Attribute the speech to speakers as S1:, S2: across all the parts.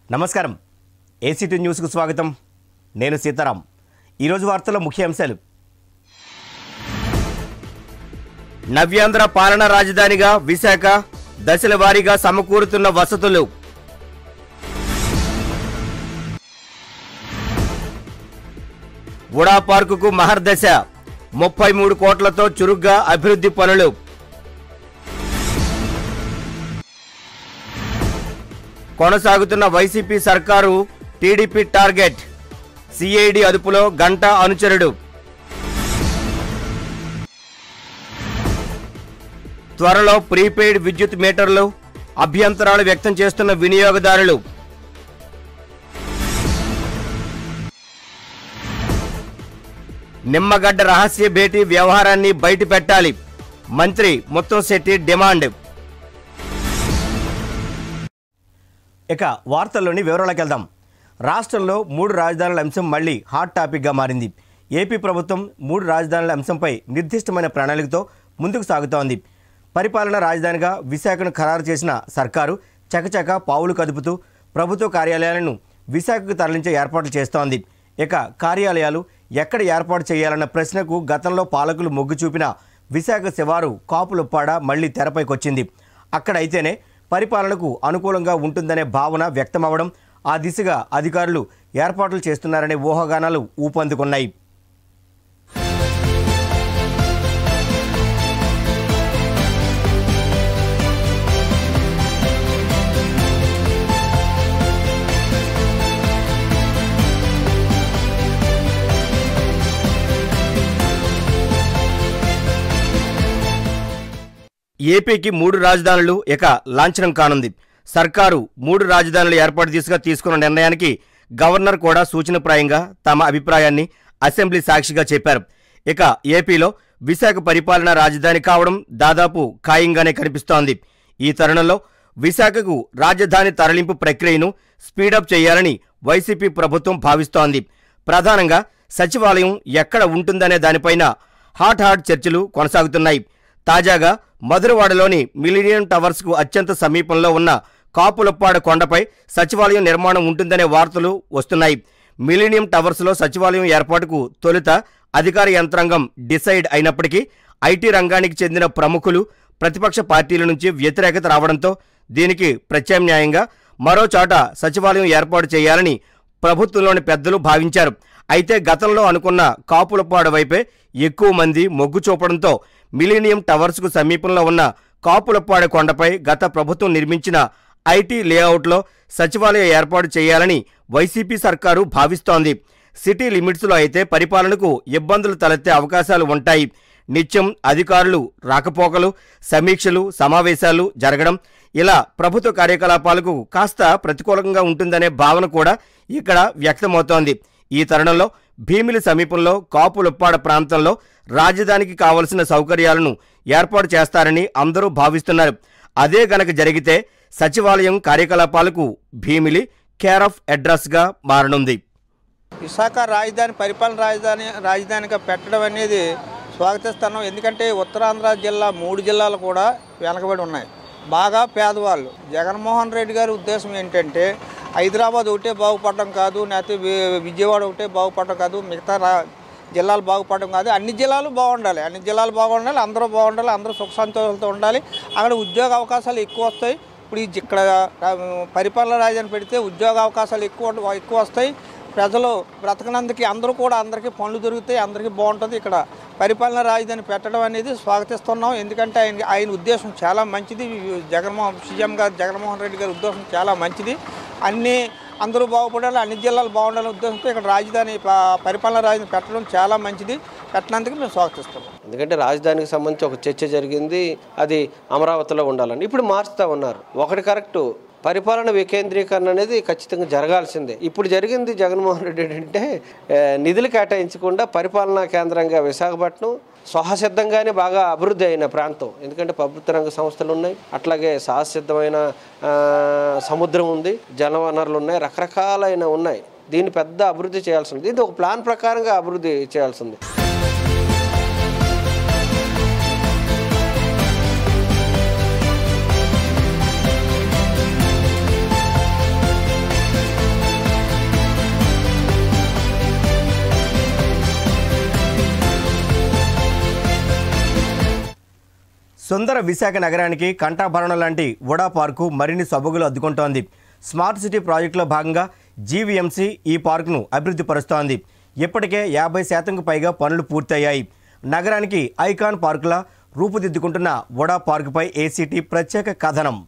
S1: నమస్కారం ఏసీటీ న్యూస్కు స్వాగతం నేను సీతారాం ఈరోజు వార్తల ముఖ్య అంశాలు నవ్యాంధ్ర పాలన రాజధానిగా విశాఖ దశల వారీగా సమకూరుతున్న వసతులు ఉడా పార్కుకు మహర్దశ ముప్పై మూడు కోట్లతో చురుగ్గా అభివృద్ధి పనులు కొనసాగుతున్న వైసీపీ సర్కారు టీడీపీ టార్గెట్ సిఐడి అదుపులో గంట అనుచరుడు త్వరలో ప్రీపెయిడ్ విద్యుత్ మీటర్లు అభ్యంతరాలు వ్యక్తం చేస్తున్న వినియోగదారులు నిమ్మగడ్డ రహస్య భేటీ వ్యవహారాన్ని బయట పెట్టాలి మంత్రి ముత్తంశెట్టి డిమాండ్ ఇక వార్తల్లోని వివరాలకు వెళ్దాం రాష్ట్రంలో మూడు రాజధానుల అంశం మళ్ళీ హాట్ టాపిక్గా మారింది ఏపీ ప్రభుత్వం మూడు రాజధానుల అంశంపై నిర్దిష్టమైన ప్రణాళికతో ముందుకు సాగుతోంది పరిపాలన రాజధానిగా విశాఖను ఖరారు చేసిన సర్కారు చకచక పావులు కదుపుతూ ప్రభుత్వ కార్యాలయాలను విశాఖకు తరలించే ఏర్పాట్లు చేస్తోంది ఇక కార్యాలయాలు ఎక్కడ ఏర్పాటు చేయాలన్న ప్రశ్నకు గతంలో పాలకులు మొగ్గు చూపిన విశాఖ శివారు కాపులొప్పాడ మళ్లీ తెరపైకొచ్చింది అక్కడైతేనే పరిపాలనకు అనుకూలంగా ఉంటుందనే భావన వ్యక్తమవడం ఆ దిశగా అధికారులు ఏర్పాట్లు చేస్తున్నారనే ఊహాగానాలు ఊపందుకున్నాయి ఏపీకి మూడు రాజధానులు ఇక లాంఛనం కానుంది సర్కారు మూడు రాజధానుల ఏర్పాటు దిశగా తీసుకున్న నిర్ణయానికి గవర్నర్ కూడా సూచనప్రాయంగా తమ అభిప్రాయాన్ని అసెంబ్లీ సాక్షిగా చెప్పారు ఇక ఏపీలో విశాఖ పరిపాలనా రాజధాని కావడం దాదాపు ఖాయంగానే కనిపిస్తోంది ఈ తరుణంలో విశాఖకు రాజధాని తరలింపు ప్రక్రియను స్పీడప్ చేయాలని వైసీపీ ప్రభుత్వం భావిస్తోంది ప్రధానంగా సచివాలయం ఎక్కడ ఉంటుందనే దానిపైన హాట్ హాట్ చర్చలు కొనసాగుతున్నాయి తాజాగా మధురవాడలోని మిలీనియం టవర్స్కు అత్యంత సమీపంలో ఉన్న కాపులప్పాడ కొండపై సచివాలయం నిర్మాణం ఉంటుందనే వార్తలు వస్తున్నాయి మిలీనియం టవర్స్లో సచివాలయం ఏర్పాటుకు తొలుత అధికార యంత్రాంగం డిసైడ్ అయినప్పటికీ ఐటీ రంగానికి చెందిన ప్రముఖులు ప్రతిపక్ష పార్టీల నుంచి వ్యతిరేకత రావడంతో దీనికి ప్రత్యామ్నాయంగా మరో చోట సచివాలయం ఏర్పాటు చేయాలని ప్రభుత్వంలోని పెద్దలు భావించారు అయితే గతంలో అనుకున్న కాపులపాడు వైపే ఎక్కువ మంది మొగ్గు చూపడంతో మిలీనియం టవర్స్కు సమీపంలో ఉన్న కాపులపాడ కొండపై గత ప్రభుత్వం నిర్మించిన ఐటీ లేఅవుట్లో సచివాలయ ఏర్పాటు చేయాలని వైసీపీ సర్కారు భావిస్తోంది సిటీ లిమిట్స్లో అయితే పరిపాలనకు ఇబ్బందులు తలెత్తే అవకాశాలు ఉంటాయి నిత్యం అధికారులు రాకపోకలు సమీక్షలు సమావేశాలు జరగడం ఇలా ప్రభుత్వ కార్యకలాపాలకు కాస్త ప్రతికూలంగా ఉంటుందనే భావన కూడా ఇక్కడ వ్యక్తమవుతోంది ఈ తరుణంలో భీమిలి సమీపంలో కాపులొప్పాడ ప్రాంతంలో రాజధానికి కావలసిన సౌకర్యాలను ఏర్పాటు చేస్తారని అందరూ భావిస్తున్నారు అదే గనక జరిగితే సచివాలయం కార్యకలాపాలకు భీమిలి కేర్ ఆఫ్ అడ్రస్గా మారనుంది
S2: విశాఖ రాజధాని పరిపాలన రాజధాని రాజధానిగా పెట్టడం అనేది స్వాగతిస్తున్నాం ఎందుకంటే ఉత్తరాంధ్ర జిల్లా మూడు జిల్లాలు కూడా వెనకబడి ఉన్నాయి బాగా పేదవాళ్ళు జగన్మోహన్ రెడ్డి గారి ఉద్దేశం ఏంటంటే హైదరాబాద్ ఒకటే బాగుపడడం కాదు లేకపోతే వి- విజయవాడ ఒకటే బాగుపడడం కాదు మిగతా రా జిల్లాలు బాగుపడడం కాదు అన్ని జిల్లాలు బాగుండాలి అన్ని జిల్లాలు బాగుండాలి అందరూ బాగుండాలి అందరూ సుఖ సంతోషాలతో ఉండాలి అక్కడ ఉద్యోగ అవకాశాలు ఎక్కువ వస్తాయి ఇప్పుడు ఈ ఇక్కడ రా- పరిపాలన రాజధాని పెడితే ఉద్యోగ అవకాశాలు ఎక్కువ ఎక్కువ వస్తాయి ప్రజలు బ్రతకనందుకు అందరూ కూడా అందరికీ పనులు దొరుకుతాయి అందరికీ బాగుంటుంది ఇక్కడ పరిపాలన రాజధాని పెట్టడం అనేది స్వాగతిస్తున్నాం ఎందుకంటే ఆయన ఆయన ఉద్దేశం చాలా మంచిది జగన్మోహన్ సీఎం గారు జగన్మోహన్ రెడ్డి గారి ఉద్దేశం చాలా మంచిది అన్ని అందరూ బాగుపడాలి అన్ని జిల్లాలు బాగుండాలనే ఉద్దేశంతో ఇక్కడ రాజధాని ప- పరిపాలన రాజధాని పెట్టడం చాలా మంచిది పెట్టినందుకు మేము స్వాగతిస్తున్నాం
S3: ఎందుకంటే రాజధానికి సంబంధించి ఒక చర్చ జరిగింది అది అమరావతిలో ఉండాలని ఇప్పుడు మార్చుతా ఉన్నారు ఒకటి కరెక్ట్ పరిపాలన వికేంద్రీకరణ అనేది ఖచ్చితంగా జరగాల్సిందే ఇప్పుడు జరిగింది జగన్మోహన్ రెడ్డి ఏంటంటే ఆ, నిధులు కేటాయించకుండా పరిపాలనా కేంద్రంగా విశాఖపట్నం స్వహసిద్ధంగానే బాగా అభివృద్ధి అయిన ప్రాంతం ఎందుకంటే ప్రభుత్వ రంగ సంస్థలు ఉన్నాయి అట్లాగే సహసిద్ధమైన ఆ, సముద్రం ఉంది జలవనరులు ఉన్నాయి రకరకాలైన ఉన్నాయి దీన్ని పెద్ద అభివృద్ధి చేయాల్సింది ఇది ఒక ప్లాన్ ప్రకారంగా అభివృద్ధి చేయాల్సింది
S1: సుందర విశాఖ నగరానికి కంఠాభరణం లాంటి వుడా పార్కు మరిన్ని సొబగులు అద్దుకుంటోంది స్మార్ట్ సిటీ ప్రాజెక్టులో భాగంగా జీవీఎంసీ ఈ పార్కును అభివృద్ధి పరుస్తోంది ఇప్పటికే యాభై శాతంకు పైగా పనులు పూర్తయ్యాయి నగరానికి ఐకాన్ పార్కులా రూపుదిద్దుకుంటున్న వుడా పార్కుపై ఏసీటీ ప్రత్యేక కథనం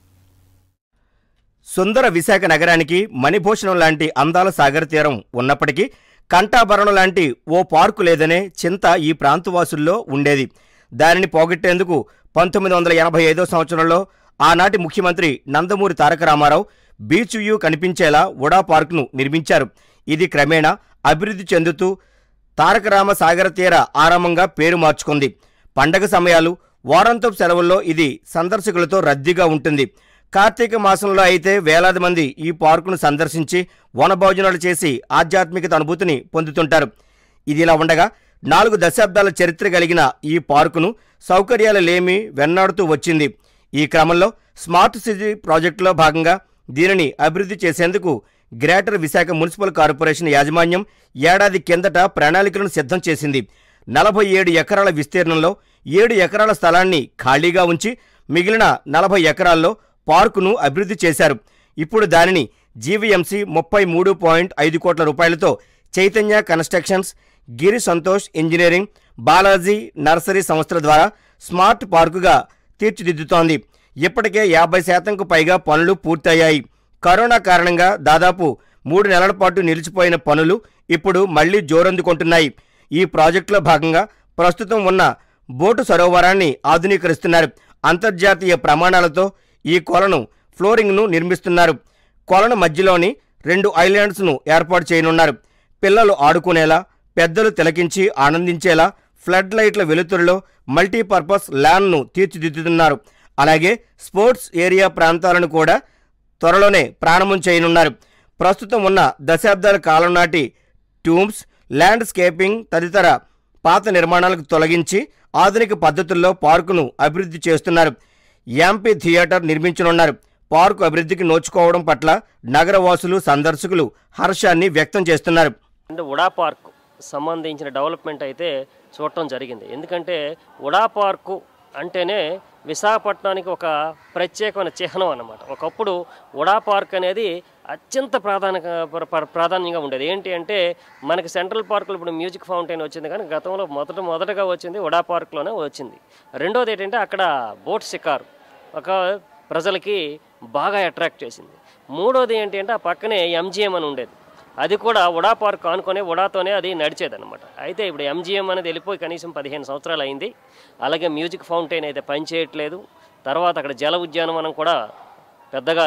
S1: సుందర విశాఖ నగరానికి మణిభూషణం లాంటి అందాల సాగర తీరం ఉన్నప్పటికీ కంఠాభరణం లాంటి ఓ పార్కు లేదనే చింత ఈ ప్రాంతవాసుల్లో ఉండేది దానిని పోగొట్టేందుకు పంతొమ్మిది వందల ఎనభై ఐదో సంవత్సరంలో ఆనాటి ముఖ్యమంత్రి నందమూరి తారక రామారావు బీచ్ వ్యూ కనిపించేలా ఉడా పార్కును నిర్మించారు ఇది క్రమేణా అభివృద్ధి చెందుతూ తారకరామ సాగర తీర ఆరంభంగా పేరు మార్చుకుంది పండగ సమయాలు వారాంతపు సెలవుల్లో ఇది సందర్శకులతో రద్దీగా ఉంటుంది కార్తీక మాసంలో అయితే వేలాది మంది ఈ పార్కును సందర్శించి వనభోజనాలు చేసి ఆధ్యాత్మికత అనుభూతిని పొందుతుంటారు ఇది ఇలా ఉండగా నాలుగు దశాబ్దాల చరిత్ర కలిగిన ఈ పార్కును సౌకర్యాలు లేమి వెన్నాడుతూ వచ్చింది ఈ క్రమంలో స్మార్ట్ సిటీ ప్రాజెక్టులో భాగంగా దీనిని అభివృద్ధి చేసేందుకు గ్రేటర్ విశాఖ మున్సిపల్ కార్పొరేషన్ యాజమాన్యం ఏడాది కిందట ప్రణాళికలను సిద్ధం చేసింది నలభై ఏడు ఎకరాల విస్తీర్ణంలో ఏడు ఎకరాల స్థలాన్ని ఖాళీగా ఉంచి మిగిలిన నలభై ఎకరాల్లో పార్కును అభివృద్ధి చేశారు ఇప్పుడు దానిని జీవీఎంసీ ముప్పై మూడు పాయింట్ ఐదు కోట్ల రూపాయలతో Chaitanya constructions Giri Santosh engineering Balaji nursery సంస్థల ద్వారా స్మార్ట్ పార్కుగా తీర్చిదిద్దుతోంది ఇప్పటికే యాభై శాతంకు పైగా పనులు పూర్తయ్యాయి కరోనా కారణంగా దాదాపు మూడు నెలల పాటు నిలిచిపోయిన పనులు ఇప్పుడు మళ్లీ జోరందుకుంటున్నాయి ఈ ప్రాజెక్టులో భాగంగా ప్రస్తుతం ఉన్న బోటు సరోవరాన్ని ఆధునీకరిస్తున్నారు అంతర్జాతీయ ప్రమాణాలతో ఈ కొలను ఫ్లోరింగ్ను నిర్మిస్తున్నారు కొలను మధ్యలోని రెండు ఐలాండ్స్ను ఏర్పాటు చేయనున్నారు పిల్లలు ఆడుకునేలా పెద్దలు తిలకించి ఆనందించేలా ఫ్లడ్ లైట్ల వెలుతురులో మల్టీపర్పస్ ల్యాన్ను తీర్చిదిద్దుతున్నారు అలాగే స్పోర్ట్స్ ఏరియా ప్రాంతాలను కూడా త్వరలోనే ప్రారంభం చేయనున్నారు ప్రస్తుతం ఉన్న దశాబ్దాల కాలం నాటి ట్యూమ్స్ ల్యాండ్స్కేపింగ్ తదితర పాత నిర్మాణాలకు తొలగించి ఆధునిక పద్ధతుల్లో పార్కును అభివృద్ధి చేస్తున్నారు యాంపీ థియేటర్ నిర్మించనున్నారు పార్కు అభివృద్ధికి నోచుకోవడం పట్ల నగరవాసులు సందర్శకులు హర్షాన్ని వ్యక్తం చేస్తున్నారు
S4: అంటే ఉడా పార్క్ సంబంధించిన డెవలప్మెంట్ అయితే చూడటం జరిగింది ఎందుకంటే ఉడా పార్కు అంటేనే విశాఖపట్నానికి ఒక ప్రత్యేకమైన చిహ్నం అన్నమాట ఒకప్పుడు ఉడా పార్క్ అనేది అత్యంత ప్రాధాన్య ప్ర- ప్రాధాన్యంగా ఉండేది ఏంటి అంటే మనకి సెంట్రల్ పార్కులో ఇప్పుడు మ్యూజిక్ ఫౌంటైన్ వచ్చింది కానీ గతంలో మొదట మొదటగా వచ్చింది ఉడా పార్క్లోనే వచ్చింది రెండోది ఏంటంటే అక్కడ బోట్ షికారు ఒక ప్రజలకి బాగా అట్రాక్ట్ చేసింది మూడోది ఏంటి అంటే ఆ పక్కనే ఎంజిఎం అని ఉండేది అది కూడా ఉడా పార్క్ ఆనుకొని ఉడాతోనే అది నడిచేదన్నమాట అయితే ఇప్పుడు ఎంజిఎం అనేది వెళ్ళిపోయి కనీసం పదిహేను సంవత్సరాలు అయింది అలాగే మ్యూజిక్ ఫౌంటైన్ అయితే పనిచేయట్లేదు తర్వాత అక్కడ జల ఉద్యానవనం కూడా పెద్దగా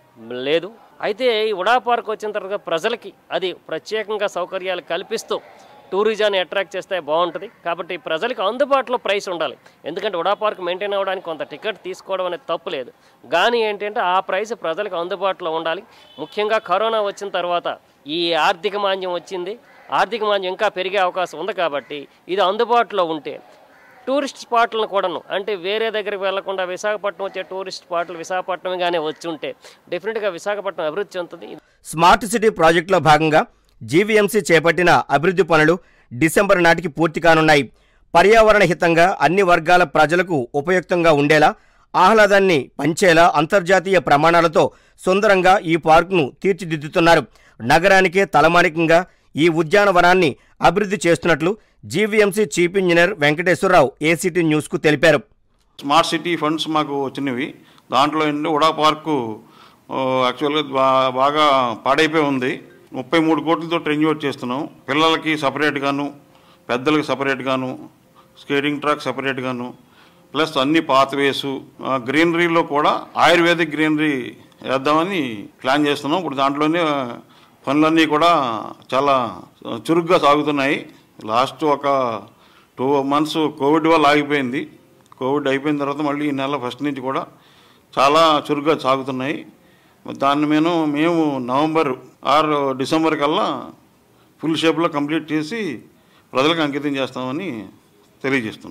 S4: లేదు అయితే ఈ ఉడా పార్క్ వచ్చిన తర్వాత ప్రజలకి అది ప్రత్యేకంగా సౌకర్యాలు కల్పిస్తూ టూరిజాన్ని అట్రాక్ట్ చేస్తే బాగుంటుంది కాబట్టి ప్రజలకు అందుబాటులో ప్రైస్ ఉండాలి ఎందుకంటే ఉడా పార్క్ మెయింటైన్ అవ్వడానికి కొంత టికెట్ తీసుకోవడం అనేది తప్పు లేదు కానీ ఏంటంటే ఆ ప్రైస్ ప్రజలకు అందుబాటులో ఉండాలి ముఖ్యంగా కరోనా వచ్చిన తర్వాత ఈ ఆర్థిక మాంద్యం వచ్చింది ఆర్థిక మాంద్యం ఇంకా పెరిగే అవకాశం ఉంది కాబట్టి ఇది అందుబాటులో ఉంటే టూరిస్ట్ స్పాట్లను కూడాను అంటే వేరే దగ్గరికి వెళ్లకుండా విశాఖపట్నం వచ్చే టూరిస్ట్ స్పాట్లు విశాఖపట్నంగానే వచ్చి ఉంటే డెఫినెట్గా విశాఖపట్నం అభివృద్ధి చెందుతుంది
S1: స్మార్ట్ సిటీ ప్రాజెక్టులో భాగంగా జీవీఎంసీ చేపట్టిన అభివృద్ధి పనులు డిసెంబర్ నాటికి పూర్తి కానున్నాయి పర్యావరణ హితంగా అన్ని వర్గాల ప్రజలకు ఉపయుక్తంగా ఉండేలా ఆహ్లాదాన్ని పంచేలా అంతర్జాతీయ ప్రమాణాలతో సుందరంగా ఈ పార్కును తీర్చిదిద్దుతున్నారు నగరానికే తలమానికంగా ఈ ఉద్యానవనాన్ని అభివృద్ధి చేస్తున్నట్లు GVMC chief engineer Venkateswararao ACT న్యూస్కు తెలిపారు
S5: స్మార్ట్ సిటీ ఫండ్స్ మాకు వచ్చినవి దాంట్లో ఏంటంటే ఉడా పార్కు ఆ, యాక్చువల్గా బా- బాగా పాడైపోయి ఉంది ముప్పై మూడు కోట్లతో రెన్యూట్ చేస్తున్నాం పిల్లలకి సపరేట్గాను పెద్దలకి సపరేట్గాను స్కేటింగ్ ట్రాక్ సపరేట్గాను ప్లస్ అన్ని పాత్వేసు గ్రీనరీలో కూడా ఆయుర్వేదిక్ గ్రీనరీ వేద్దామని ప్లాన్ చేస్తున్నాం ఇప్పుడు దాంట్లోనే ఆ, పనులన్నీ కూడా చాలా చురుగ్గా సాగుతున్నాయి లాస్ట్ ఒక టూ మంత్స్ కోవిడ్ వల్ల ఆగిపోయింది కోవిడ్ అయిపోయిన తర్వాత మళ్ళీ ఈ నెల ఫస్ట్ నుంచి కూడా చాలా చురుగ్గా సాగుతున్నాయి దాన్ని మేము మేము నవంబర్ ఆరు డిసెంబర్ కల్లా ఫుల్ షేప్లో కంప్లీట్ చేసి ప్రజలకు అంకితం చేస్తామని తెలియజేస్తున్నాం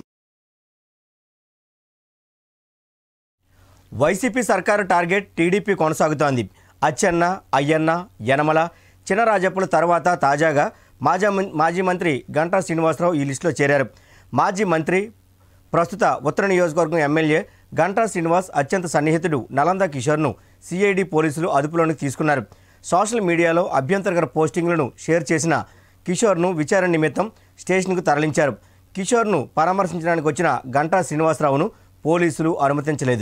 S1: వైసీపీ సర్కారు టార్గెట్ టీడీపీ కొనసాగుతోంది అచ్చెన్న అయ్యన్న యనమల చినరాజప్పుల తర్వాత తాజాగా మాజా మం- మాజీ మంత్రి గంటా శ్రీనివాసరావు ఈ లిస్టులో చేరారు మాజీ మంత్రి ప్రస్తుత ఉత్తర నియోజకవర్గం ఎమ్మెల్యే గంటా శ్రీనివాస్ అత్యంత సన్నిహితుడు నలంద కిషోర్ను సిఐడి పోలీసులు అదుపులోనికి తీసుకున్నారు సోషల్ మీడియాలో అభ్యంతరకర పోస్టింగ్లను షేర్ చేసిన కిషోర్ను విచారణ నిమిత్తం స్టేషన్కు తరలించారు కిషోర్ను పరామర్శించడానికి వచ్చిన గంటా శ్రీనివాసరావును పోలీసులు అనుమతించలేదు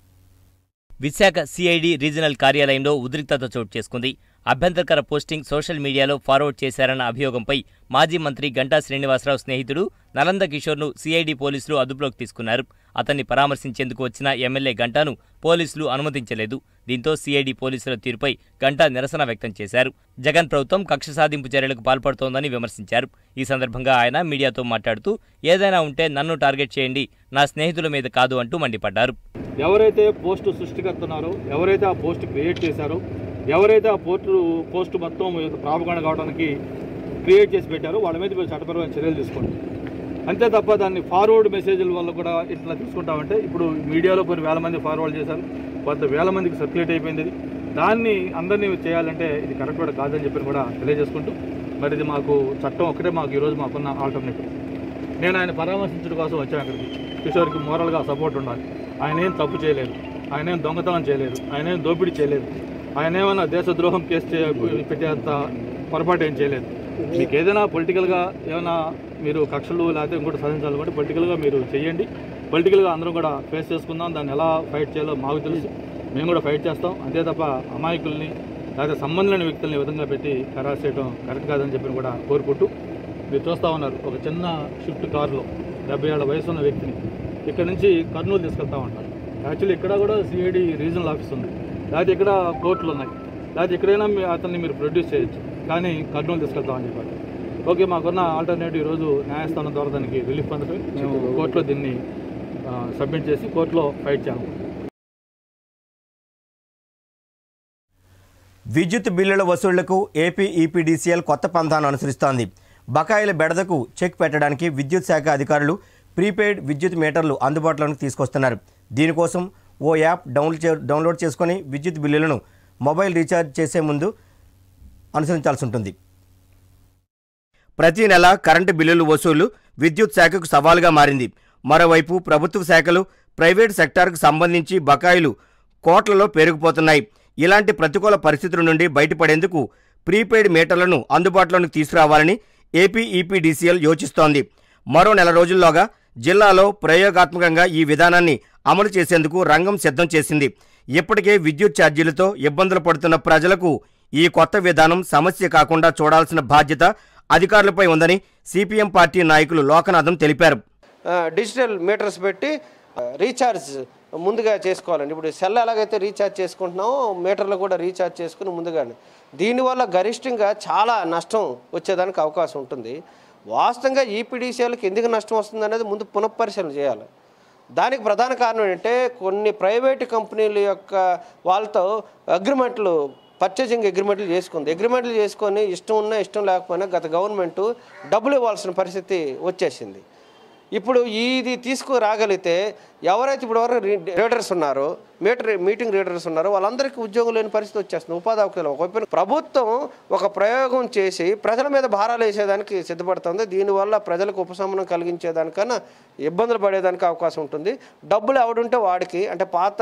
S6: విశాఖ సిఐడి రీజనల్ కార్యాలయంలో ఉద్రిక్తత చోటు చేసుకుంది అభ్యంతరకర పోస్టింగ్ సోషల్ మీడియాలో ఫార్వర్డ్ చేశారన్న అభియోగంపై మాజీ మంత్రి గంటా శ్రీనివాసరావు స్నేహితుడు నలంద కిషోర్ను సిఐడి పోలీసులు అదుపులోకి తీసుకున్నారు అతన్ని పరామర్శించేందుకు వచ్చిన ఎమ్మెల్యే గంటాను పోలీసులు అనుమతించలేదు దీంతో సిఐడి పోలీసుల తీరుపై గంటా నిరసన వ్యక్తం చేశారు జగన్ ప్రభుత్వం కక్ష సాధింపు చర్యలకు పాల్పడుతోందని విమర్శించారు ఈ సందర్భంగా ఆయన మీడియాతో మాట్లాడుతూ ఏదైనా ఉంటే నన్ను టార్గెట్ చేయండి నా స్నేహితుల మీద కాదు అంటూ మండిపడ్డారు
S7: ఎవరైతే పోస్ట్ సృష్టికర్తున్నారో ఎవరైతే ఆ పోస్ట్ క్రియేట్ చేశారో ఎవరైతే ఆ పోస్టు పోస్ట్ మొత్తం ప్రాపకాండ కావడానికి క్రియేట్ చేసి పెట్టారో వాళ్ళ మీద మీరు చట్టపరమైన చర్యలు తీసుకోండి అంతే తప్ప దాన్ని ఫార్వర్డ్ మెసేజ్ల వల్ల కూడా ఇట్లా తీసుకుంటామంటే ఇప్పుడు మీడియాలో కొన్ని వేల మంది ఫార్వర్డ్ చేశారు కొంత వేల మందికి సర్క్యులేట్ అయిపోయింది ఇది దాన్ని అందరినీ చేయాలంటే ఇది కరెక్ట్ కూడా కాదని చెప్పి కూడా తెలియజేసుకుంటూ మరి ఇది మాకు చట్టం ఒకటే మాకు ఈరోజు మాకున్న ఆల్టర్నేటివ్ నేను ఆయన పరామర్శించడం కోసం వచ్చాను అక్కడికి కిషోర్కి మోరల్గా సపోర్ట్ ఉండాలి ఆయన ఏం తప్పు చేయలేదు ఆయన ఏం దొంగతనం చేయలేదు ఆయన ఏం దోపిడీ చేయలేదు ఆయన ఏమైనా దేశద్రోహం కేసు చే పెట్టేంత పొరపాటు ఏం చేయలేదు మీకు ఏదైనా పొలిటికల్గా ఏమైనా మీరు కక్షలు లేకపోతే ఇంకోటి సాధించాలనుకుంటే పొలిటికల్గా మీరు చేయండి పొలిటికల్గా అందరం కూడా ఫేస్ చేసుకుందాం దాన్ని ఎలా ఫైట్ చేయాలో మాకు తెలుసు మేము కూడా ఫైట్ చేస్తాం అంతే తప్ప అమాయకుల్ని లేకపోతే సంబంధం లేని వ్యక్తుల్ని ఈ విధంగా పెట్టి ఖరారు చేయడం కరెక్ట్ కాదని చెప్పి కూడా కోరుకుంటూ మీరు చూస్తూ ఉన్నారు ఒక చిన్న షిఫ్ట్ కారులో డెబ్బై ఏళ్ళ వయసు ఉన్న వ్యక్తిని ఇక్కడ నుంచి కర్నూలు తీసుకెళ్తా ఉంటారు యాక్చువల్లీ ఇక్కడ కూడా సిఐడి రీజనల్ ఆఫీస్ ఉంది లేకపోతే ఇక్కడ కోర్టులు ఉన్నాయి లేకపోతే ఎక్కడైనా మీ అతన్ని మీరు ప్రొడ్యూస్ చేయొచ్చు కానీ కర్నూలు తీసుకెళ్తామని చెప్పారు ఓకే మాకున్న ఆల్టర్నేటివ్ ఈరోజు న్యాయస్థానం ద్వారా దానికి రిలీఫ్ పొందడం మేము కోర్టులో దీన్ని సబ్మిట్ చేసి కోర్టులో ఫైట్ చేయాలి
S1: విద్యుత్ బిల్లుల వసూళ్లకు ఏపీ ఈపీడీసీఎల్ కొత్త పంథాను అనుసరిస్తోంది బకాయిల బెడదకు చెక్ పెట్టడానికి విద్యుత్ శాఖ అధికారులు ప్రీపెయిడ్ విద్యుత్ మీటర్లు అందుబాటులోకి తీసుకొస్తున్నారు దీనికోసం ఓ యాప్ డౌన్లోడ్ చే డౌన్లోడ్ చేసుకొని విద్యుత్ బిల్లులను మొబైల్ రీఛార్జ్ చేసే ముందు అనుసరించాల్సి ఉంటుంది ప్రతి నెల కరెంటు బిల్లుల వసూలు విద్యుత్ శాఖకు సవాలుగా మారింది మరోవైపు ప్రభుత్వ శాఖలు ప్రైవేట్ సెక్టార్కు సంబంధించి బకాయిలు కోట్లలో పెరిగిపోతున్నాయి ఇలాంటి ప్రతికూల పరిస్థితుల నుండి బయటపడేందుకు ప్రీపెయిడ్ మీటర్లను అందుబాటులోకి తీసుకురావాలని ఏపీ ఈపీడీసీఎల్ యోచిస్తోంది మరో నెల రోజుల్లోగా జిల్లాలో ప్రయోగాత్మకంగా ఈ విధానాన్ని అమలు చేసేందుకు రంగం సిద్ధం చేసింది ఇప్పటికే విద్యుత్ ఛార్జీలతో ఇబ్బందులు పడుతున్న ప్రజలకు ఈ కొత్త విధానం సమస్య కాకుండా చూడాల్సిన బాధ్యత అధికారులపై ఉందని సిపిఎం పార్టీ నాయకులు లోకనాథం తెలిపారు
S3: ఆ, డిజిటల్ మీటర్స్ పెట్టి ఆ, రీఛార్జ్ ముందుగా చేసుకోవాలండి ఇప్పుడు సెల్ ఎలాగైతే రీఛార్జ్ చేసుకుంటున్నామో మీటర్లు కూడా రీఛార్జ్ చేసుకుని ముందుగానే దీనివల్ల గరిష్టంగా చాలా నష్టం వచ్చేదానికి అవకాశం ఉంటుంది వాస్తవంగా ఈపీడీసీఎల్కి ఎందుకు నష్టం వస్తుంది అనేది ముందు పునఃపరిశీలన చేయాలి దానికి ప్రధాన కారణం ఏంటంటే కొన్ని ప్రైవేటు కంపెనీల యొక్క వాళ్ళతో అగ్రిమెంట్లు పర్చేసింగ్ అగ్రిమెంట్లు చేసుకుంది అగ్రిమెంట్లు చేసుకొని ఇష్టం ఉన్నా ఇష్టం లేకపోయినా గత గవర్నమెంట్ డబ్బులు ఇవ్వాల్సిన పరిస్థితి వచ్చేసింది ఇప్పుడు ఇది తీసుకురాగలిగితే ఎవరైతే ఇప్పుడు వరకు రీడర్స్ ఉన్నారో మీటర్ మీటింగ్ రీడర్స్ ఉన్నారో వాళ్ళందరికీ ఉద్యోగం లేని పరిస్థితి వచ్చేస్తుంది ఉపాధి అవకాశాలు ఒకవైపు ప్రభుత్వం ఒక ప్రయోగం చేసి ప్రజల మీద భారాలు వేసేదానికి సిద్ధపడుతుంది దీనివల్ల ప్రజలకు ఉపశమనం కలిగించేదానికన్నా ఇబ్బందులు పడేదానికి అవకాశం ఉంటుంది డబ్బులు ఎవడుంటే వాడికి అంటే పాత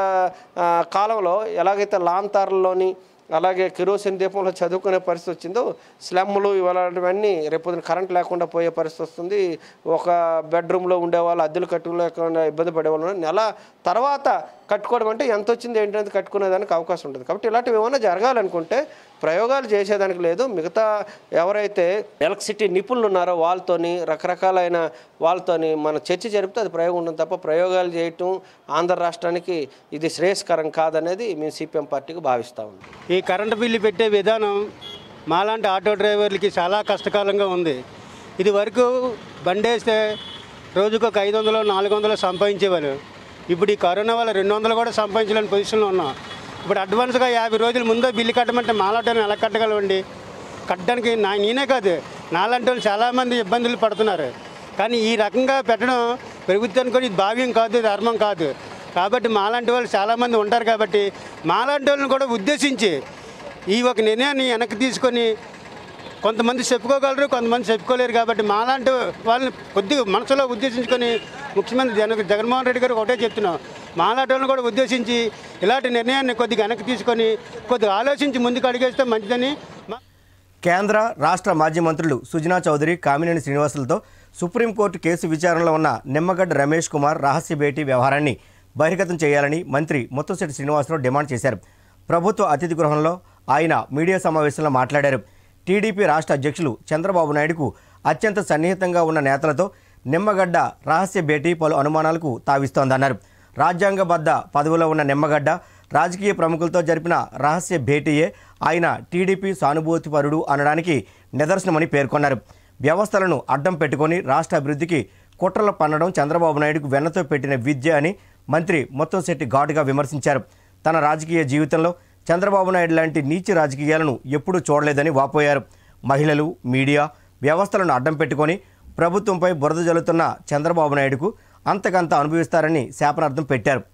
S3: ఆ, కాలంలో ఎలాగైతే లాంతార్లలోని అలాగే కిరోసిన్ దీపంలో చదువుకునే పరిస్థితి వచ్చిందో స్లమ్లు ఇలాంటివన్నీ రేపొద్దున కరెంట్ లేకుండా పోయే పరిస్థితి వస్తుంది ఒక బెడ్రూమ్లో ఉండేవాళ్ళు అద్దెలు కట్టుకోలేకుండా ఇబ్బంది పడేవాళ్ళు ఉన్నారు. నెల తర్వాత కట్టుకోవడం అంటే ఎంత వచ్చింది ఏంటంటే కట్టుకునేదానికి అవకాశం ఉంటుంది కాబట్టి ఇలాంటివి ఏమైనా జరగాలనుకుంటే ప్రయోగాలు చేసేదానికి లేదు మిగతా ఎవరైతే ఎలక్ట్రిసిటీ నిపుణులు ఉన్నారో వాళ్ళతోని రకరకాలైన వాళ్ళతోని మన చర్చ జరిపితే అది ప్రయోగం ఉంటుంది తప్ప ప్రయోగాలు చేయటం ఆంధ్ర రాష్ట్రానికి ఇది శ్రేయస్కరం కాదనేది మేము సిపిఎం పార్టీకి భావిస్తా ఉన్నాం
S8: ఈ కరెంటు బిల్లు పెట్టే విధానం మాలాంటి ఆటో డ్రైవర్లకి చాలా కష్టకాలంగా ఉంది ఇది వరకు బండేస్తే రోజుకు ఒక ఐదు వందలు నాలుగు వందలు సంపాదించేవారు ఇప్పుడు ఈ కరోనా వల్ల రెండు వందలు కూడా సంపాదించలేని పొజిషన్లో ఉన్నాం ఇప్పుడు అడ్వాన్స్గా యాభై రోజుల ముందే బిల్లు కట్టమంటే మాలాటోని ఎలా కట్టగలవండి కట్టడానికి నా నేనే కాదు నాలాంటి వాళ్ళు చాలామంది ఇబ్బందులు పడుతున్నారు కానీ ఈ రకంగా పెట్టడం ప్రభుత్వానికి కూడా ఇది భావ్యం కాదు ధర్మం కాదు కాబట్టి మాలాంటి వాళ్ళు చాలామంది ఉంటారు కాబట్టి మాలాంటి వాళ్ళని కూడా ఉద్దేశించి ఈ ఒక నిర్ణయాన్ని వెనక్కి తీసుకొని కొంతమంది చెప్పుకోగలరు కొంతమంది చెప్పుకోలేరు కాబట్టి మాలాంటి వాళ్ళని కొద్దిగా మనసులో ఉద్దేశించుకొని ముఖ్యమంత్రి జగన్ జగన్మోహన్ రెడ్డి గారు ఒకటే చెప్తున్నాం మాలాటోళ్ళని కూడా ఉద్దేశించి ఇలాంటి నిర్ణయాన్ని కొద్దిగా వెనక్కి తీసుకొని కొద్దిగా ఆలోచించి ముందుకు అడిగేస్తే మంచిదని మా-
S1: కేంద్ర రాష్ట్ర మాజీ మంత్రులు సుజనా చౌదరి కామినేని శ్రీనివాసులతో సుప్రీంకోర్టు కేసు విచారణలో ఉన్న నిమ్మగడ్డ రమేష్ కుమార్ రహస్య భేటీ వ్యవహారాన్ని బహిర్గతం చేయాలని మంత్రి ముత్తంశెట్టి శ్రీనివాసరావు డిమాండ్ చేశారు ప్రభుత్వ అతిథి గృహంలో ఆయన మీడియా సమావేశంలో మాట్లాడారు టీడీపీ రాష్ట్ర అధ్యక్షులు చంద్రబాబు నాయుడుకు అత్యంత సన్నిహితంగా ఉన్న నేతలతో నిమ్మగడ్డ రహస్య భేటీ పలు అనుమానాలకు తావిస్తోందన్నారు రాజ్యాంగబద్ధ పదవిలో ఉన్న నిమ్మగడ్డ రాజకీయ ప్రముఖులతో జరిపిన రహస్య భేటీయే ఆయన టీడీపీ సానుభూతిపరుడు అనడానికి నిదర్శనమని పేర్కొన్నారు వ్యవస్థలను అడ్డం పెట్టుకొని రాష్ట్ర అభివృద్ధికి కుట్రలు పన్నడం చంద్రబాబు నాయుడుకు వెన్నతో పెట్టిన విద్య అని మంత్రి ముత్తంశెట్టి ఘాటుగా విమర్శించారు తన రాజకీయ జీవితంలో చంద్రబాబు నాయుడు లాంటి నీచి రాజకీయాలను ఎప్పుడూ చూడలేదని వాపోయారు మహిళలు మీడియా వ్యవస్థలను అడ్డం పెట్టుకొని ప్రభుత్వంపై బురద జల్లుతున్న చంద్రబాబు నాయుడుకు అంతకంత అనుభవిస్తారని శాపనార్థం పెట్టారు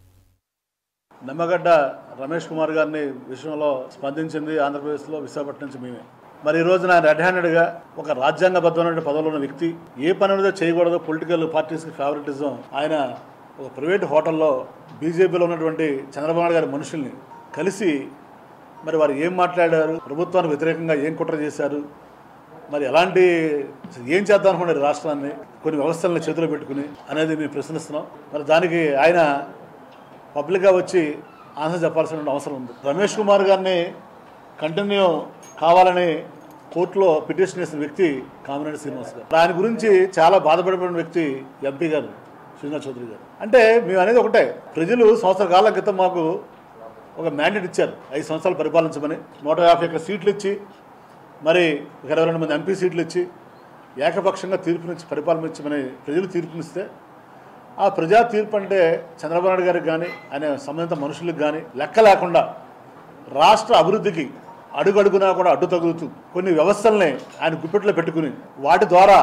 S9: నిమ్మగడ్డ రమేష్ కుమార్ గారిని విషయంలో స్పందించింది ఆంధ్రప్రదేశ్లో విశాఖపట్నం నుంచి మేమే మరి ఈ రోజున ఆయన రెడ్ హ్యాండెడ్గా ఒక రాజ్యాంగబద్ధమైన పదవిలో ఉన్న వ్యక్తి ఏ పని అనేది చేయకూడదు పొలిటికల్ పార్టీస్కి ఫేవరెటిజం ఆయన ఒక ప్రైవేట్ హోటల్లో బీజేపీలో ఉన్నటువంటి చంద్రబాబు నాయుడు గారి మనుషుల్ని కలిసి మరి వారు ఏం మాట్లాడారు ప్రభుత్వానికి వ్యతిరేకంగా ఏం కుట్ర చేశారు మరి ఎలాంటి అసలు ఏం చేద్దాం అనుకున్నారు రాష్ట్రాన్ని కొన్ని వ్యవస్థలను చేతిలో పెట్టుకుని అనేది మేము ప్రశ్నిస్తున్నాం మరి దానికి ఆయన పబ్లిక్గా వచ్చి ఆన్సర్ చెప్పాల్సిన అవసరం ఉంది రమేష్ కుమార్ గారిని కంటిన్యూ కావాలని కోర్టులో పిటిషన్ వేసిన వ్యక్తి కామినేని శ్రీనివాస్ గారు ఆయన గురించి చాలా బాధపడిపోయిన వ్యక్తి ఎంపీ గారు శ్రీనాథ్ చౌదరి గారు అంటే మేము అనేది ఒకటే ప్రజలు సంవత్సర కాలం క్రితం మాకు ఒక మ్యాండేట్ ఇచ్చారు ఐదు సంవత్సరాలు పరిపాలించమని నూట యాభై ఒక్క సీట్లు ఇచ్చి మరి ఒక ఇరవై రెండు మంది ఎంపీ సీట్లు ఇచ్చి ఏకపక్షంగా తీర్పునిచ్చి పరిపాలనించమని ప్రజలు తీర్పునిస్తే ఆ ప్రజా తీర్పు అంటే చంద్రబాబు నాయుడు గారికి కానీ ఆయన సంబంధిత మనుషులకు కానీ లెక్క లేకుండా రాష్ట్ర అభివృద్ధికి అడుగడుగునా కూడా అడ్డు తగులుతూ కొన్ని వ్యవస్థల్ని ఆయన గుప్పెట్లో పెట్టుకుని వాటి ద్వారా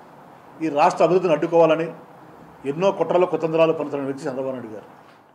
S9: ఈ రాష్ట్ర అభివృద్ధిని అడ్డుకోవాలని ఎన్నో కుట్రలు కుతంత్రాలు పనుతున్న వ్యక్తి చంద్రబాబు నాయుడు గారు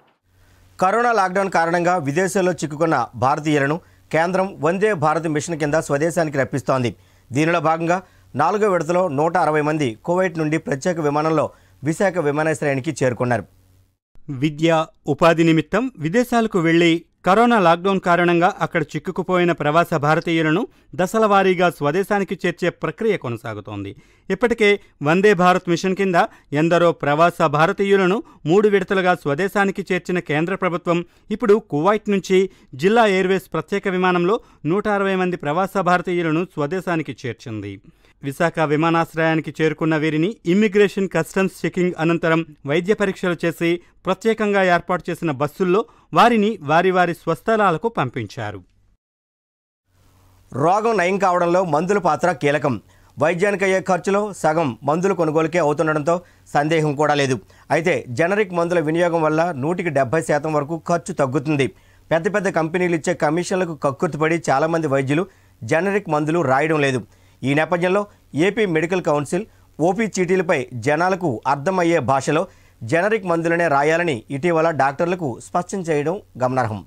S1: కరోనా లాక్డౌన్ కారణంగా విదేశాల్లో చిక్కుకున్న భారతీయులను కేంద్రం వందే భారత్ మిషన్ కింద స్వదేశానికి రప్పిస్తోంది దీనిలో భాగంగా నాలుగో విడతలో నూట అరవై మంది కువైట్ నుండి ప్రత్యేక విమానంలో విశాఖ విమానాశ్రయానికి చేరుకున్నారు
S10: విద్య ఉపాధి నిమిత్తం విదేశాలకు వెళ్లి కరోనా లాక్డౌన్ కారణంగా అక్కడ చిక్కుకుపోయిన ప్రవాస భారతీయులను దశలవారీగా స్వదేశానికి చేర్చే ప్రక్రియ కొనసాగుతోంది ఇప్పటికే వందే భారత్ మిషన్ కింద ఎందరో ప్రవాస భారతీయులను మూడు విడతలుగా స్వదేశానికి చేర్చిన కేంద్ర ప్రభుత్వం ఇప్పుడు కువైట్ నుంచి జిల్లా ఎయిర్వేస్ ప్రత్యేక విమానంలో నూట అరవై మంది ప్రవాస భారతీయులను స్వదేశానికి చేర్చింది విశాఖ విమానాశ్రయానికి చేరుకున్న వీరిని ఇమ్మిగ్రేషన్ కస్టమ్స్ చెకింగ్ అనంతరం వైద్య పరీక్షలు చేసి ప్రత్యేకంగా ఏర్పాటు చేసిన బస్సుల్లో వారిని వారి వారి స్వస్థలాలకు పంపించారు
S1: రోగం నయం కావడంలో మందుల పాత్ర కీలకం వైద్యానికి అయ్యే ఖర్చులో సగం మందుల కొనుగోలుకే అవుతుండడంతో సందేహం కూడా లేదు అయితే జనరిక్ మందుల వినియోగం వల్ల నూటికి డెబ్బై శాతం వరకు ఖర్చు తగ్గుతుంది పెద్ద పెద్ద కంపెనీలు ఇచ్చే కమిషన్లకు కక్కుర్తిపడి చాలామంది వైద్యులు జనరిక్ మందులు రాయడం లేదు ఈ నేపథ్యంలో ఏపీ మెడికల్ కౌన్సిల్ ఓపీ చీటీలపై జనాలకు అర్థమయ్యే భాషలో జనరిక్ మందులనే రాయాలని ఇటీవల డాక్టర్లకు స్పష్టం చేయడం గమనార్హం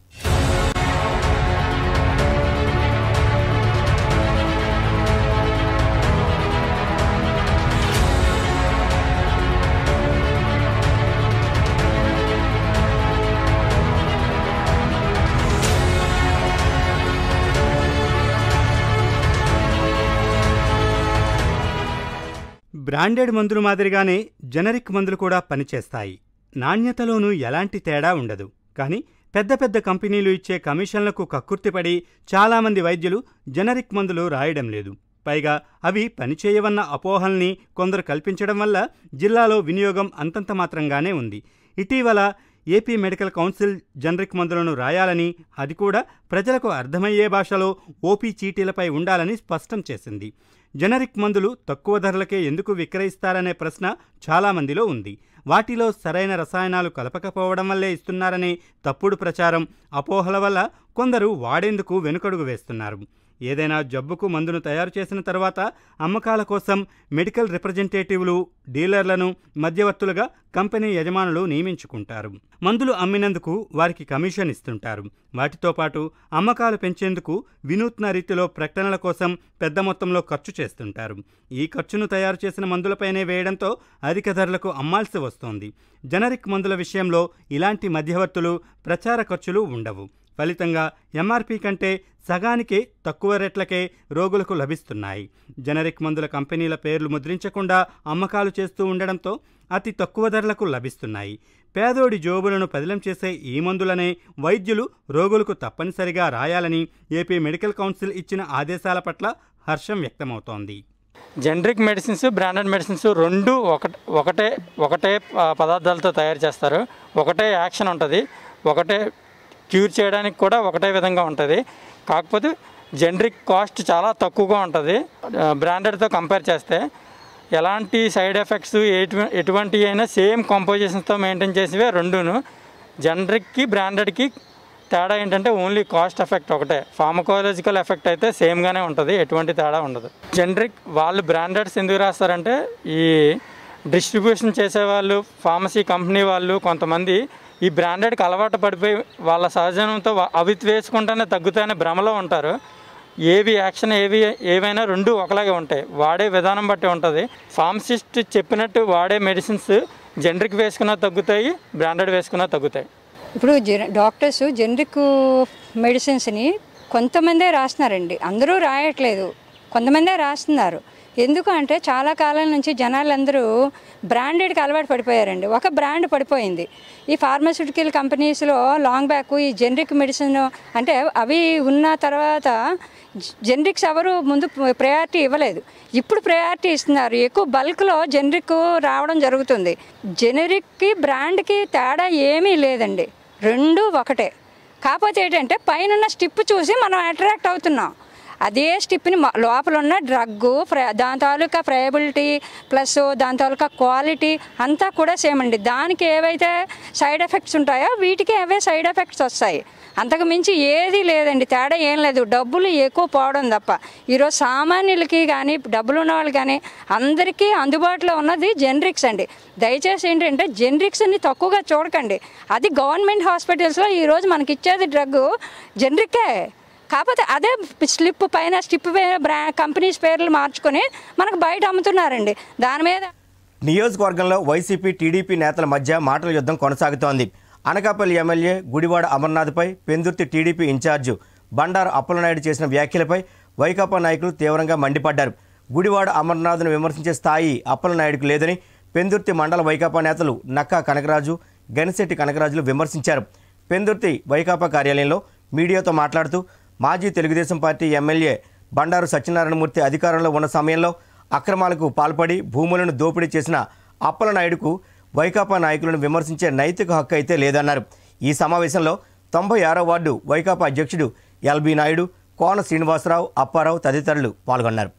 S10: బ్రాండెడ్ మందులు మాదిరిగానే జనరిక్ మందులు కూడా పనిచేస్తాయి నాణ్యతలోనూ ఎలాంటి తేడా ఉండదు కానీ పెద్ద పెద్ద కంపెనీలు ఇచ్చే కమిషన్లకు కక్కుర్తిపడి చాలామంది వైద్యులు జనరిక్ మందులు రాయడం లేదు పైగా అవి పనిచేయవన్న అపోహల్ని కొందరు కల్పించడం వల్ల జిల్లాలో వినియోగం అంతంత మాత్రంగానే ఉంది ఇటీవల ఏపీ మెడికల్ కౌన్సిల్ జనరిక్ మందులను రాయాలని అది కూడా ప్రజలకు అర్థమయ్యే భాషలో ఓపీ చీటీలపై ఉండాలని స్పష్టం చేసింది జనరిక్ మందులు తక్కువ ధరలకే ఎందుకు విక్రయిస్తారనే ప్రశ్న చాలామందిలో ఉంది వాటిలో సరైన రసాయనాలు కలపకపోవడం వల్లే ఇస్తున్నారనే తప్పుడు ప్రచారం అపోహల వల్ల కొందరు వాడేందుకు వెనుకడుగు వేస్తున్నారు ఏదైనా జబ్బుకు మందును తయారు చేసిన తర్వాత అమ్మకాల కోసం మెడికల్ రిప్రజెంటేటివ్లు డీలర్లను మధ్యవర్తులుగా కంపెనీ యజమానులు నియమించుకుంటారు మందులు అమ్మినందుకు వారికి కమిషన్ ఇస్తుంటారు వాటితో పాటు అమ్మకాలు పెంచేందుకు వినూత్న రీతిలో ప్రకటనల కోసం పెద్ద మొత్తంలో ఖర్చు చేస్తుంటారు ఈ ఖర్చును తయారు చేసిన మందులపైనే వేయడంతో అధిక ధరలకు అమ్మాల్సి వస్తోంది జనరిక్ మందుల విషయంలో ఇలాంటి మధ్యవర్తులు ప్రచార ఖర్చులు ఉండవు ఫలితంగా ఎంఆర్పి కంటే సగానికి తక్కువ రేట్లకే రోగులకు లభిస్తున్నాయి జనరిక్ మందుల కంపెనీల పేర్లు ముద్రించకుండా అమ్మకాలు చేస్తూ ఉండడంతో అతి తక్కువ ధరలకు లభిస్తున్నాయి పేదోడి జోబులను పదిలం చేసే ఈ మందులనే వైద్యులు రోగులకు తప్పనిసరిగా రాయాలని ఏపీ మెడికల్ కౌన్సిల్ ఇచ్చిన ఆదేశాల పట్ల హర్షం వ్యక్తమవుతోంది
S11: జనరిక్ మెడిసిన్స్ బ్రాండెడ్ మెడిసిన్స్ రెండు ఒకటే ఒకటే ఒకటే ఆ, పదార్థాలతో తయారు చేస్తారు ఒకటే యాక్షన్ ఉంటుంది ఒకటే క్యూర్ చేయడానికి కూడా ఒకటే విధంగా ఉంటుంది కాకపోతే జనరిక్ కాస్ట్ చాలా తక్కువగా ఉంటుంది బ్రాండెడ్తో కంపేర్ చేస్తే ఎలాంటి సైడ్ ఎఫెక్ట్స్ ఎటు ఎటువంటి అయినా సేమ్ కాంపోజిషన్స్తో మెయింటైన్ చేసేవే రెండును జనరిక్కి బ్రాండెడ్కి తేడా ఏంటంటే ఓన్లీ కాస్ట్ ఎఫెక్ట్ ఒకటే ఫార్మకాలజికల్ ఎఫెక్ట్ అయితే సేమ్గానే ఉంటుంది ఎటువంటి తేడా ఉండదు జనరిక్ వాళ్ళు బ్రాండెడ్స్ ఎందుకు రాస్తారంటే ఈ డిస్ట్రిబ్యూషన్ చేసేవాళ్ళు ఫార్మసీ కంపెనీ వాళ్ళు కొంతమంది ఈ బ్రాండెడ్కి అలవాటు పడిపోయి వాళ్ళ సహజనంతో వా- అవి వేసుకుంటేనే తగ్గుతాయనే భ్రమలో ఉంటారు ఏవి యాక్షన్ ఏవి ఏవైనా రెండు ఒకలాగే ఉంటాయి వాడే విధానం బట్టి ఉంటుంది ఫార్మసిస్ట్ చెప్పినట్టు వాడే మెడిసిన్స్ జనరిక్ వేసుకున్నా తగ్గుతాయి బ్రాండెడ్ వేసుకున్నా తగ్గుతాయి
S12: ఇప్పుడు జెన డాక్టర్స్ జనరిక్ మెడిసిన్స్ని కొంతమందే రాస్తున్నారండి అందరూ రాయట్లేదు కొంతమందే రాస్తున్నారు ఎందుకు అంటే చాలా కాలం నుంచి జనాలందరూ బ్రాండెడ్కి అలవాటు పడిపోయారండి ఒక బ్రాండ్ పడిపోయింది ఈ ఫార్మాస్యూటికల్ కంపెనీస్లో లాంగ్ బ్యాక్ ఈ జనరిక్ మెడిసిన్ అంటే అవి ఉన్న తర్వాత జనరిక్స్ ఎవరు ముందు ప్రయారిటీ ఇవ్వలేదు ఇప్పుడు ప్రయారిటీ ఇస్తున్నారు ఎక్కువ బల్క్లో జనరిక్ రావడం జరుగుతుంది జనరిక్కి బ్రాండ్కి తేడా ఏమీ లేదండి రెండు ఒకటే కాకపోతే ఏంటంటే పైన స్టిప్ చూసి మనం అట్రాక్ట్ అవుతున్నాం అదే స్టిప్ని మ- లోపల ఉన్న డ్రగ్గు ఫ్ర దాని తాలూకా ఫ్రయబిలిటీ ప్లస్ దాని తాలూకా క్వాలిటీ అంతా కూడా సేమ్ అండి దానికి ఏవైతే సైడ్ ఎఫెక్ట్స్ ఉంటాయో వీటికి అవే సైడ్ ఎఫెక్ట్స్ వస్తాయి అంతకు మించి ఏది లేదండి తేడా ఏం లేదు డబ్బులు ఎక్కువ పోవడం తప్ప ఈరోజు సామాన్యులకి కానీ డబ్బులు ఉన్న వాళ్ళు కానీ అందరికీ అందుబాటులో ఉన్నది జెనరిక్స్ అండి దయచేసి ఏంటంటే జెనరిక్స్ని తక్కువగా చూడకండి అది గవర్నమెంట్ హాస్పిటల్స్లో ఈరోజు మనకి ఇచ్చేది డ్రగ్ జెనరికే కాకపోతే అదే స్లిప్ పైన స్టిప్ బ్రా కంపెనీస్ పేర్లు మార్చుకొని మనకు బయట అమ్ముతున్నారండి దాని మీద
S1: నియోజకవర్గంలో వైసీపీ టీడీపీ నేతల మధ్య మాటల యుద్ధం కొనసాగుతోంది అనకాపల్లి ఎమ్మెల్యే గుడివాడ అమర్నాథ్పై పెందుర్తి టీడీపీ ఇన్ఛార్జు బండారు అప్పలనాయుడు చేసిన వ్యాఖ్యలపై వైకాపా నాయకులు తీవ్రంగా మండిపడ్డారు గుడివాడ అమర్నాథ్ను విమర్శించే స్థాయి అప్పలనాయుడుకు లేదని పెందుర్తి మండల వైకాపా నేతలు నక్కా కనకరాజు గనిశెట్టి కనకరాజులు విమర్శించారు పెందుర్తి వైకాపా కార్యాలయంలో మీడియాతో మాట్లాడుతూ మాజీ తెలుగుదేశం పార్టీ ఎమ్మెల్యే బండారు సత్యనారాయణమూర్తి అధికారంలో ఉన్న సమయంలో అక్రమాలకు పాల్పడి భూములను దోపిడీ చేసిన అప్పలనాయుడుకు వైకాపా నాయకులను విమర్శించే నైతిక హక్కు అయితే లేదన్నారు ఈ సమావేశంలో తొంభై ఆరో వార్డు వైకాపా అధ్యక్షుడు ఎల్బీ నాయుడు కోన శ్రీనివాసరావు అప్పారావు తదితరులు పాల్గొన్నారు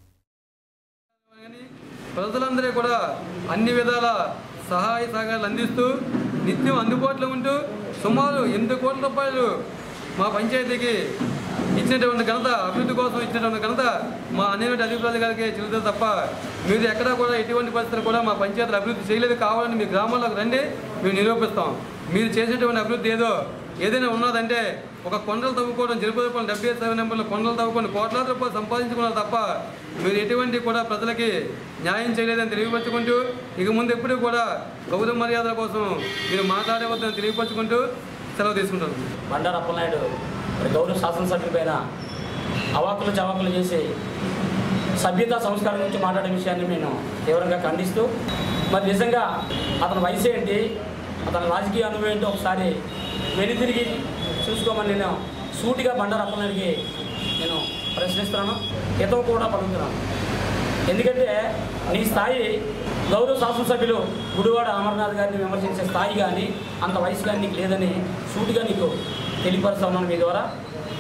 S13: ప్రజలందరూ కూడా అన్ని విధాల సహాయ సహకారాలు అందిస్తూ నిత్యం అందుబాటులో ఉంటూ సుమారు ఎనిమిది కోట్ల రూపాయలు మా పంచాయతీకి ఇచ్చినటువంటి ఘనత అభివృద్ధి కోసం ఇచ్చినటువంటి ఘనత మా అనేటువంటి అధికారులు గారికి చెల్లుతుంది తప్ప మీరు ఎక్కడా కూడా ఎటువంటి పరిస్థితులు కూడా మా పంచాయతీలు అభివృద్ధి చేయలేదు కావాలని మీ గ్రామాల్లోకి రండి మేము నిరూపిస్తాం మీరు చేసేటువంటి అభివృద్ధి ఏదో ఏదైనా ఉన్నదంటే ఒక కొండలు తవ్వుకోవడం జరుపుకోవడం డెబ్బై ఐదు సెవెన్ నెంబర్లో కొండలు తవ్వుకొని కోట్లాది రూపాయలు సంపాదించుకున్నారు తప్ప మీరు ఎటువంటి కూడా ప్రజలకి న్యాయం చేయలేదని తెలియపరచుకుంటూ ఇక ముందు ఎప్పుడూ కూడా గౌరవ మర్యాదల కోసం మీరు మాట్లాడవద్దని తెలియపరచుకుంటూ సెలవు తీసుకుంటాను
S14: బండారు అప్పలనాయుడు మరి గౌరవ శాసనసభ్యుల పైన అవాకులు చవాకులు చేసి సభ్యత సంస్కారం గురించి మాట్లాడే విషయాన్ని నేను తీవ్రంగా ఖండిస్తూ మరి నిజంగా అతని వయసు ఏంటి అతని రాజకీయ అనుభవం ఏంటో ఒకసారి వెనుతిరిగి చూసుకోమని నేను సూటిగా బండారు అప్పలనాయుడికి నేను ప్రశ్నిస్తున్నాను హితం కూడా పలుకుతున్నాను ఎందుకంటే నీ స్థాయి గౌరవ శాసనసభ్యులు గుడివాడ అమర్నాథ్ గారిని విమర్శించే స్థాయి కానీ అంత వయసు కానీ నీకు లేదని సూటిగా నీకు తెలియపరుస్తున్నాను మీ ద్వారా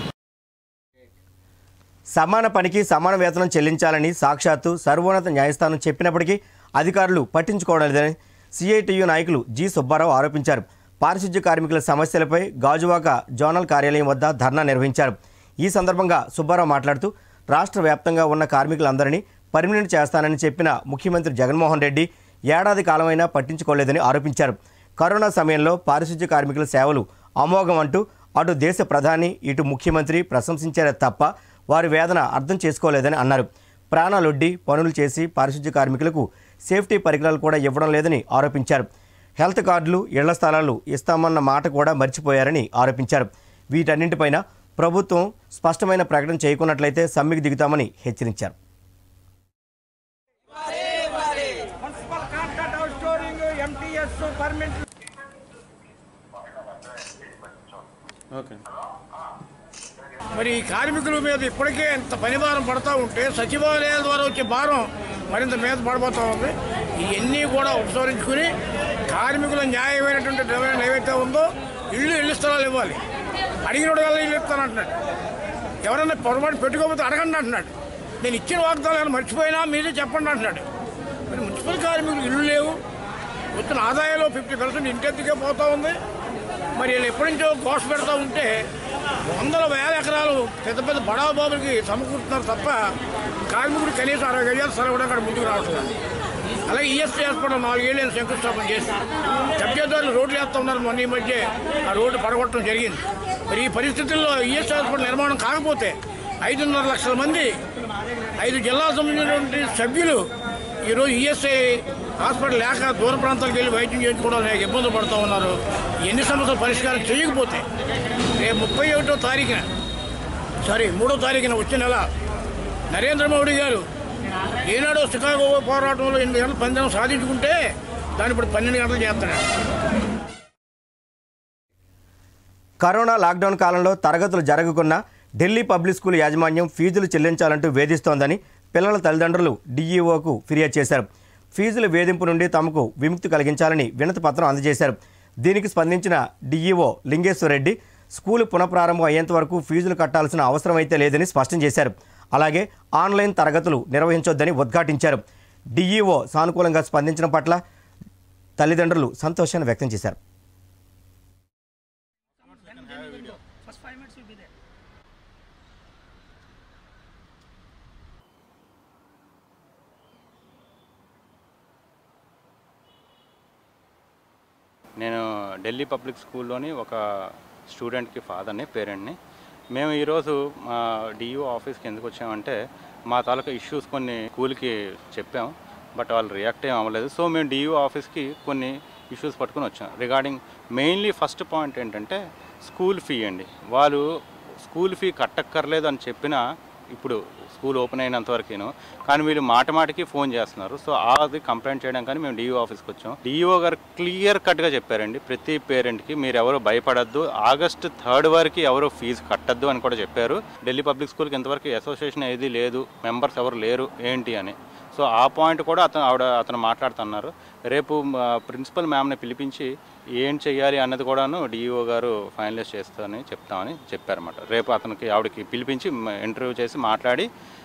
S1: సమాన పనికి సమాన వేతనం చెల్లించాలని సాక్షాత్తు సర్వోన్నత న్యాయస్థానం చెప్పినప్పటికీ అధికారులు పట్టించుకోవడం లేదని సిఐటియు నాయకులు జి సుబ్బారావు ఆరోపించారు పారిశుధ్య కార్మికుల సమస్యలపై గాజువాక జోనల్ కార్యాలయం వద్ద ధర్నా నిర్వహించారు ఈ సందర్భంగా సుబ్బారావు మాట్లాడుతూ రాష్ట్ర వ్యాప్తంగా ఉన్న కార్మికులందరినీ పర్మినెంట్ చేస్తానని చెప్పిన ముఖ్యమంత్రి జగన్మోహన్ రెడ్డి ఏడాది కాలమైనా పట్టించుకోలేదని ఆరోపించారు కరోనా సమయంలో పారిశుధ్య కార్మికుల సేవలు అమోఘం అంటూ అటు దేశ ప్రధాని ఇటు ముఖ్యమంత్రి ప్రశంసించారే తప్ప వారి వేదన అర్థం చేసుకోలేదని అన్నారు ప్రాణాలొడ్డి పనులు చేసి పారిశుధ్య కార్మికులకు సేఫ్టీ పరికరాలు కూడా ఇవ్వడం లేదని ఆరోపించారు హెల్త్ కార్డులు ఇళ్ల స్థలాలు ఇస్తామన్న మాట కూడా మర్చిపోయారని ఆరోపించారు వీటన్నింటిపైన ప్రభుత్వం స్పష్టమైన ప్రకటన చేయకున్నట్లయితే సమ్మెకు దిగుతామని హెచ్చరించారు
S5: ఓకే
S15: మరి ఈ కార్మికుల మీద ఇప్పటికే ఇంత పనిభారం పడతా ఉంటే సచివాలయాల ద్వారా వచ్చే భారం మరింత మీద పడబోతా ఉంది ఇవన్నీ కూడా ఉపసంహరించుకుని కార్మికుల న్యాయమైనటువంటి డిమాండ్ ఏవైతే ఉందో ఇల్లు ఇల్లు స్థలాలు ఇవ్వాలి అడిగిన వల్ల ఇల్లు ఇస్తానంటున్నాడు ఎవరన్నా పొరపాటు పెట్టుకోకపోతే అడగండి అంటున్నాడు నేను ఇచ్చిన వాగ్దానాలు మర్చిపోయినా మీరే చెప్పండి అంటున్నాడు మరి మున్సిపల్ కార్మికులకు ఇల్లు లేవు వచ్చిన ఆదాయంలో ఫిఫ్టీ పర్సెంట్ ఇంటెత్తుకే పోతా ఉంది మరి వీళ్ళు ఎప్పటి నుంచో కోస పెడతా ఉంటే వందల వేల ఎకరాలు పెద్ద పెద్ద బడా బాబులకి సమకూరుతున్నారు తప్ప కార్మికుడు కనీసం అరవై గజాల స్థలం కూడా అక్కడ ముందుకు రావట్లేదు అలాగే ఈఎస్టీ హాస్పిటల్ నాలుగేళ్ళు నేను శంకుస్థాపన చేసి కబ్జాదారులు రోడ్లు వేస్తూ ఉన్నారు మొన్న ఈ మధ్య ఆ రోడ్డు పడగొట్టడం జరిగింది మరి ఈ పరిస్థితుల్లో ఈఎస్టీ హాస్పిటల్ నిర్మాణం కాకపోతే ఐదున్నర లక్షల మంది ఐదు జిల్లాలకు సంబంధించినటువంటి సభ్యులు ఈరోజు ఈఎస్ఐ హాస్పిటల్ లేక దూర ప్రాంతాలకు వెళ్ళి వైద్యం చేయించుకోవడం లేక ఇబ్బందులు పడుతూ ఉన్నారు ఎన్ని సమస్యలు పరిష్కారం చేయకపోతే రేపు ముప్పై ఒకటో తారీఖున సారీ మూడో తారీఖున వచ్చే నెల నరేంద్ర మోడీ గారు ఏనాడో చికాగో పోరాటంలో ఎనిమిది గంటల పందెం సాధించుకుంటే దాన్ని ఇప్పుడు పన్నెండు గంటలు చేస్తున్నాడు
S1: కరోనా లాక్డౌన్ కాలంలో తరగతులు జరగకున్నా ఢిల్లీ పబ్లిక్ స్కూల్ యాజమాన్యం ఫీజులు చెల్లించాలంటూ వేధిస్తోందని పిల్లల తల్లిదండ్రులు డీఈఓకు ఫిర్యాదు చేశారు ఫీజుల వేధింపు నుండి తమకు విముక్తి కలిగించాలని వినతి పత్రం అందజేశారు దీనికి స్పందించిన డీఈఓ లింగేశ్వరరెడ్డి స్కూలు పునఃప్రారంభం అయ్యేంత వరకు ఫీజులు కట్టాల్సిన అవసరం అయితే లేదని స్పష్టం చేశారు అలాగే ఆన్లైన్ తరగతులు నిర్వహించొద్దని ఉద్ఘాటించారు డీఈఓ సానుకూలంగా స్పందించడం పట్ల తల్లిదండ్రులు సంతోషాన్ని వ్యక్తం చేశారు
S16: నేను ఢిల్లీ పబ్లిక్ స్కూల్లోని ఒక స్టూడెంట్కి ఫాదర్ని పేరెంట్ని మేము ఈరోజు మా డియూ ఆఫీస్కి ఎందుకు వచ్చామంటే మా తాలూకా ఇష్యూస్ కొన్ని స్కూల్కి చెప్పాం బట్ వాళ్ళు రియాక్ట్ ఏం అవ్వలేదు సో మేము డియూ ఆఫీస్కి కొన్ని ఇష్యూస్ పట్టుకొని వచ్చాం రిగార్డింగ్ మెయిన్లీ ఫస్ట్ పాయింట్ ఏంటంటే స్కూల్ ఫీ అండి వాళ్ళు స్కూల్ ఫీ కట్టక్కర్లేదు అని చెప్పినా ఇప్పుడు స్కూల్ ఓపెన్ అయినంత వరకేను కానీ వీళ్ళు మాట మాటకి ఫోన్ చేస్తున్నారు సో అది కంప్లైంట్ చేయడం కానీ మేము డిఈఓ ఆఫీస్కి వచ్చాం డిఈఓ గారు క్లియర్ కట్గా చెప్పారండి ప్రతి పేరెంట్కి మీరు ఎవరు భయపడద్దు ఆగస్ట్ థర్డ్ వరకు ఎవరు ఫీజు కట్టద్దు అని కూడా చెప్పారు ఢిల్లీ పబ్లిక్ స్కూల్కి ఇంతవరకు అసోసియేషన్ ఏది లేదు మెంబర్స్ ఎవరు లేరు ఏంటి అని సో ఆ పాయింట్ కూడా అతను ఆవిడ అతను మాట్లాడుతున్నారు రేపు ప్రిన్సిపల్ మ్యామ్ని పిలిపించి ఏం చెయ్యాలి అన్నది కూడాను డిఈఓ గారు ఫైనలైజ్ చేస్తామని చెప్తామని చెప్పారన్నమాట రేపు అతనికి ఆవిడకి పిలిపించి ఇంటర్వ్యూ చేసి మాట్లాడి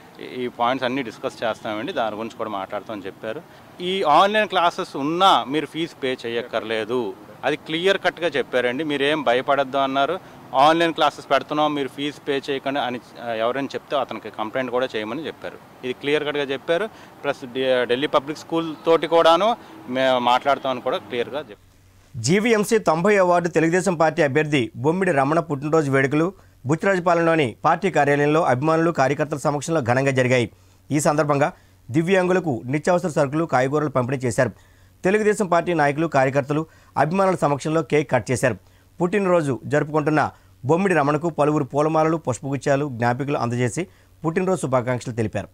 S16: ఈ పాయింట్స్ అన్నీ డిస్కస్ చేస్తామండి దాని గురించి కూడా మాట్లాడతామని చెప్పారు ఈ ఆన్లైన్ క్లాసెస్ ఉన్నా మీరు ఫీజు పే చేయక్కర్లేదు అది క్లియర్ కట్గా చెప్పారండి మీరేం భయపడద్దు అన్నారు ఆన్లైన్ క్లాసెస్ పెడుతున్నాం మీరు ఫీజు పే చేయకుండా అని ఆ, ఎవరైనా చెప్తే అతనికి కంప్లైంట్ కూడా చేయమని చెప్పారు ఇది క్లియర్ కట్గా చెప్పారు ప్లస్ ఢి- ఢిల్లీ పబ్లిక్ స్కూల్ తోటి కూడాను మేము మాట్లాడతామని కూడా క్లియర్గా చెప్పారు
S1: జీవీఎంసీ తొంభై అవార్డు తెలుగుదేశం పార్టీ అభ్యర్థి బొమ్మిడి రమణ పుట్టినరోజు వేడుకలు బుచ్చిరాజుపాలెంలోని పార్టీ కార్యాలయంలో అభిమానులు కార్యకర్తల సమక్షంలో ఘనంగా జరిగాయి ఈ సందర్భంగా దివ్యాంగులకు నిత్యావసర సరుకులు కాయగూరలు పంపిణీ చేశారు తెలుగుదేశం పార్టీ నాయకులు కార్యకర్తలు అభిమానుల సమక్షంలో కేక్ కట్ చేశారు పుట్టినరోజు జరుపుకుంటున్న బొమ్మిడి రమణకు పలువురు పూలమాలలు పుష్పగుచ్చాలు జ్ఞాపికలు అందజేసి పుట్టినరోజు శుభాకాంక్షలు తెలిపారు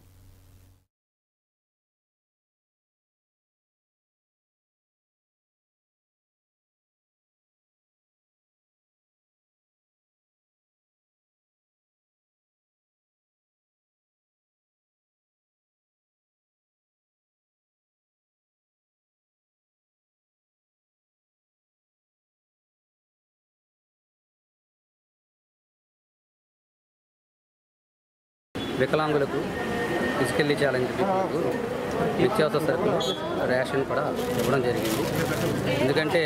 S17: వికలాంగులకు ఫిజికల్లీ ఛాలెంజ్ పీపుల్కు నిత్యావసర సరుకులు రేషన్ కూడా ఇవ్వడం జరిగింది ఎందుకంటే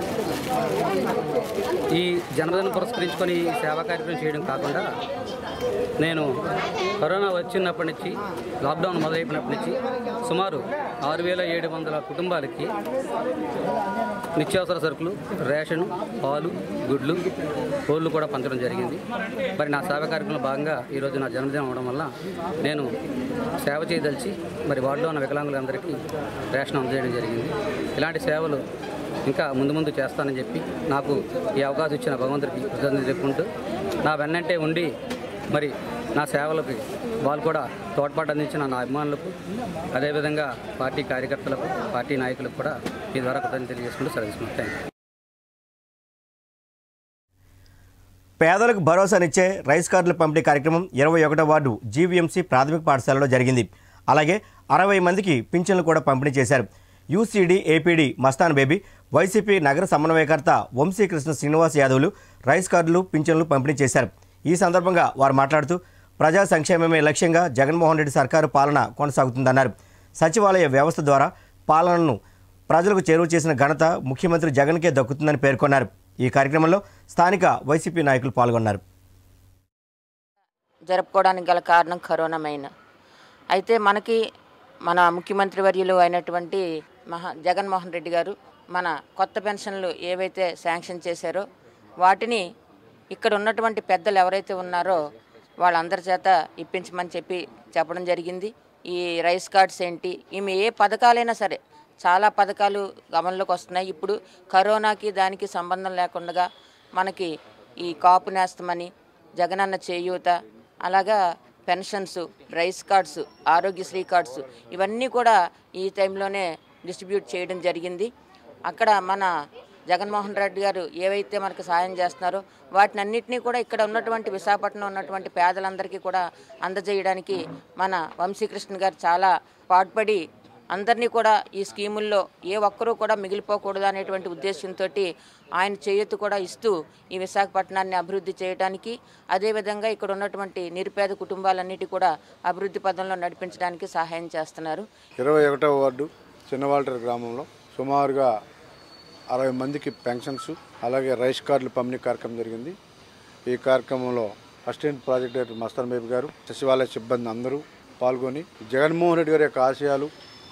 S17: ఈ జన్మదినం పురస్కరించుకొని ఈ సేవా కార్యక్రమం చేయడం కాకుండా నేను కరోనా వచ్చినప్పటి నుంచి లాక్డౌన్ మొదలైపోయినప్పటి నుంచి సుమారు ఆరు వేల ఏడు వందల కుటుంబాలకి నిత్యావసర సరుకులు రేషను పాలు గుడ్లు కోళ్ళు కూడా పంచడం జరిగింది మరి నా సేవ కార్యక్రమంలో భాగంగా ఈరోజు నా జన్మదినం అవడం వల్ల నేను సేవ చేయదలిచి మరి వార్డులో ఉన్న వికలాంగులందరికీ రేషన్ అందజేయడం జరిగింది ఇలాంటి సేవలు ఇంకా ముందు ముందు చేస్తానని చెప్పి నాకు ఈ అవకాశం ఇచ్చిన భగవంతుడికి కృతజ్ఞతలు చెప్పుకుంటూ నా వెన్నంటే ఉండి మరి నా సేవలకు వాళ్ళు కూడా తోడ్పాటు అందించిన నా అభిమానులకు అదేవిధంగా పార్టీ కార్యకర్తలకు పార్టీ నాయకులకు కూడా మీ ద్వారా కృతజ్ఞతలు తెలియజేసుకుంటూ సెలవుస్తున్నాను థ్యాంక్ యూ
S1: పేదలకు భరోసానిచ్చే రైస్ కార్డుల పంపిణీ కార్యక్రమం ఇరవై ఒకటో వార్డు జీవీఎంసీ ప్రాథమిక పాఠశాలలో జరిగింది అలాగే అరవై మందికి పింఛన్లు కూడా పంపిణీ చేశారు UCD APD Mastan Baby YCP నగర సమన్వయకర్త వంశీకృష్ణ శ్రీనివాస్ యాదవ్లు రైస్ కార్డులు పింఛన్లు పంపిణీ చేశారు ఈ సందర్భంగా వారు మాట్లాడుతూ ప్రజా సంక్షేమమే లక్ష్యంగా జగన్మోహన్ రెడ్డి సర్కారు పాలన కొనసాగుతుందన్నారు సచివాలయ వ్యవస్థ ద్వారా పాలనను ప్రజలకు చేరువ చేసిన ఘనత ముఖ్యమంత్రి జగన్కే దక్కుతుందని పేర్కొన్నారు ఈ కార్యక్రమంలో స్థానిక వైసీపీ నాయకులు పాల్గొన్నారు
S18: జరుపుకోవడానికి గల కారణం కరోనా మెయిన్ అయితే మనకి మన ముఖ్యమంత్రి వర్యులు అయినటువంటి మహా జగన్మోహన్ రెడ్డి గారు మన కొత్త పెన్షన్లు ఏవైతే శాంక్షన్ చేశారో వాటిని ఇక్కడ ఉన్నటువంటి పెద్దలు ఎవరైతే ఉన్నారో వాళ్ళందరి చేత ఇప్పించమని చెప్పి చెప్పడం జరిగింది ఈ రైస్ కార్డ్స్ ఏంటి ఈమె ఏ పథకాలైనా సరే చాలా పథకాలు గమనంలోకి వస్తున్నాయి ఇప్పుడు కరోనాకి దానికి సంబంధం లేకుండా మనకి ఈ కాపు నేస్తమని జగనన్న చేయూత అలాగా pensions rice cards Aarogyasri cards ఇవన్నీ కూడా ఈ టైంలోనే డిస్ట్రిబ్యూట్ చేయడం జరిగింది అక్కడ మన జగన్మోహన్ రెడ్డి గారు ఏవైతే మనకు సాయం చేస్తున్నారో వాటిని అన్నింటినీ కూడా ఇక్కడ ఉన్నటువంటి విశాఖపట్నం ఉన్నటువంటి పేదలందరికీ కూడా అందజేయడానికి మన వంశీకృష్ణ గారు చాలా పాటుపడి అందరినీ కూడా ఈ స్కీముల్లో ఏ ఒక్కరూ కూడా మిగిలిపోకూడదు అనేటువంటి ఉద్దేశంతో ఆయన చేయూత కూడా ఇస్తూ ఈ విశాఖపట్నాన్ని అభివృద్ధి చేయడానికి అదేవిధంగా ఇక్కడ ఉన్నటువంటి నిరుపేద కుటుంబాలన్నిటి కూడా అభివృద్ధి పదంలో నడిపించడానికి సహాయం చేస్తున్నారు
S19: ఇరవై ఒకటవ వార్డు చిన్నవాల్టర్ గ్రామంలో సుమారుగా అరవై మందికి పెన్షన్స్ అలాగే రైస్ కార్డులు పంపిణీ కార్యక్రమం జరిగింది ఈ కార్యక్రమంలో assistant project director Mastan Baby garu సచివాలయ సిబ్బంది అందరూ పాల్గొని జగన్మోహన్ రెడ్డి గారి యొక్క ఆశయాలు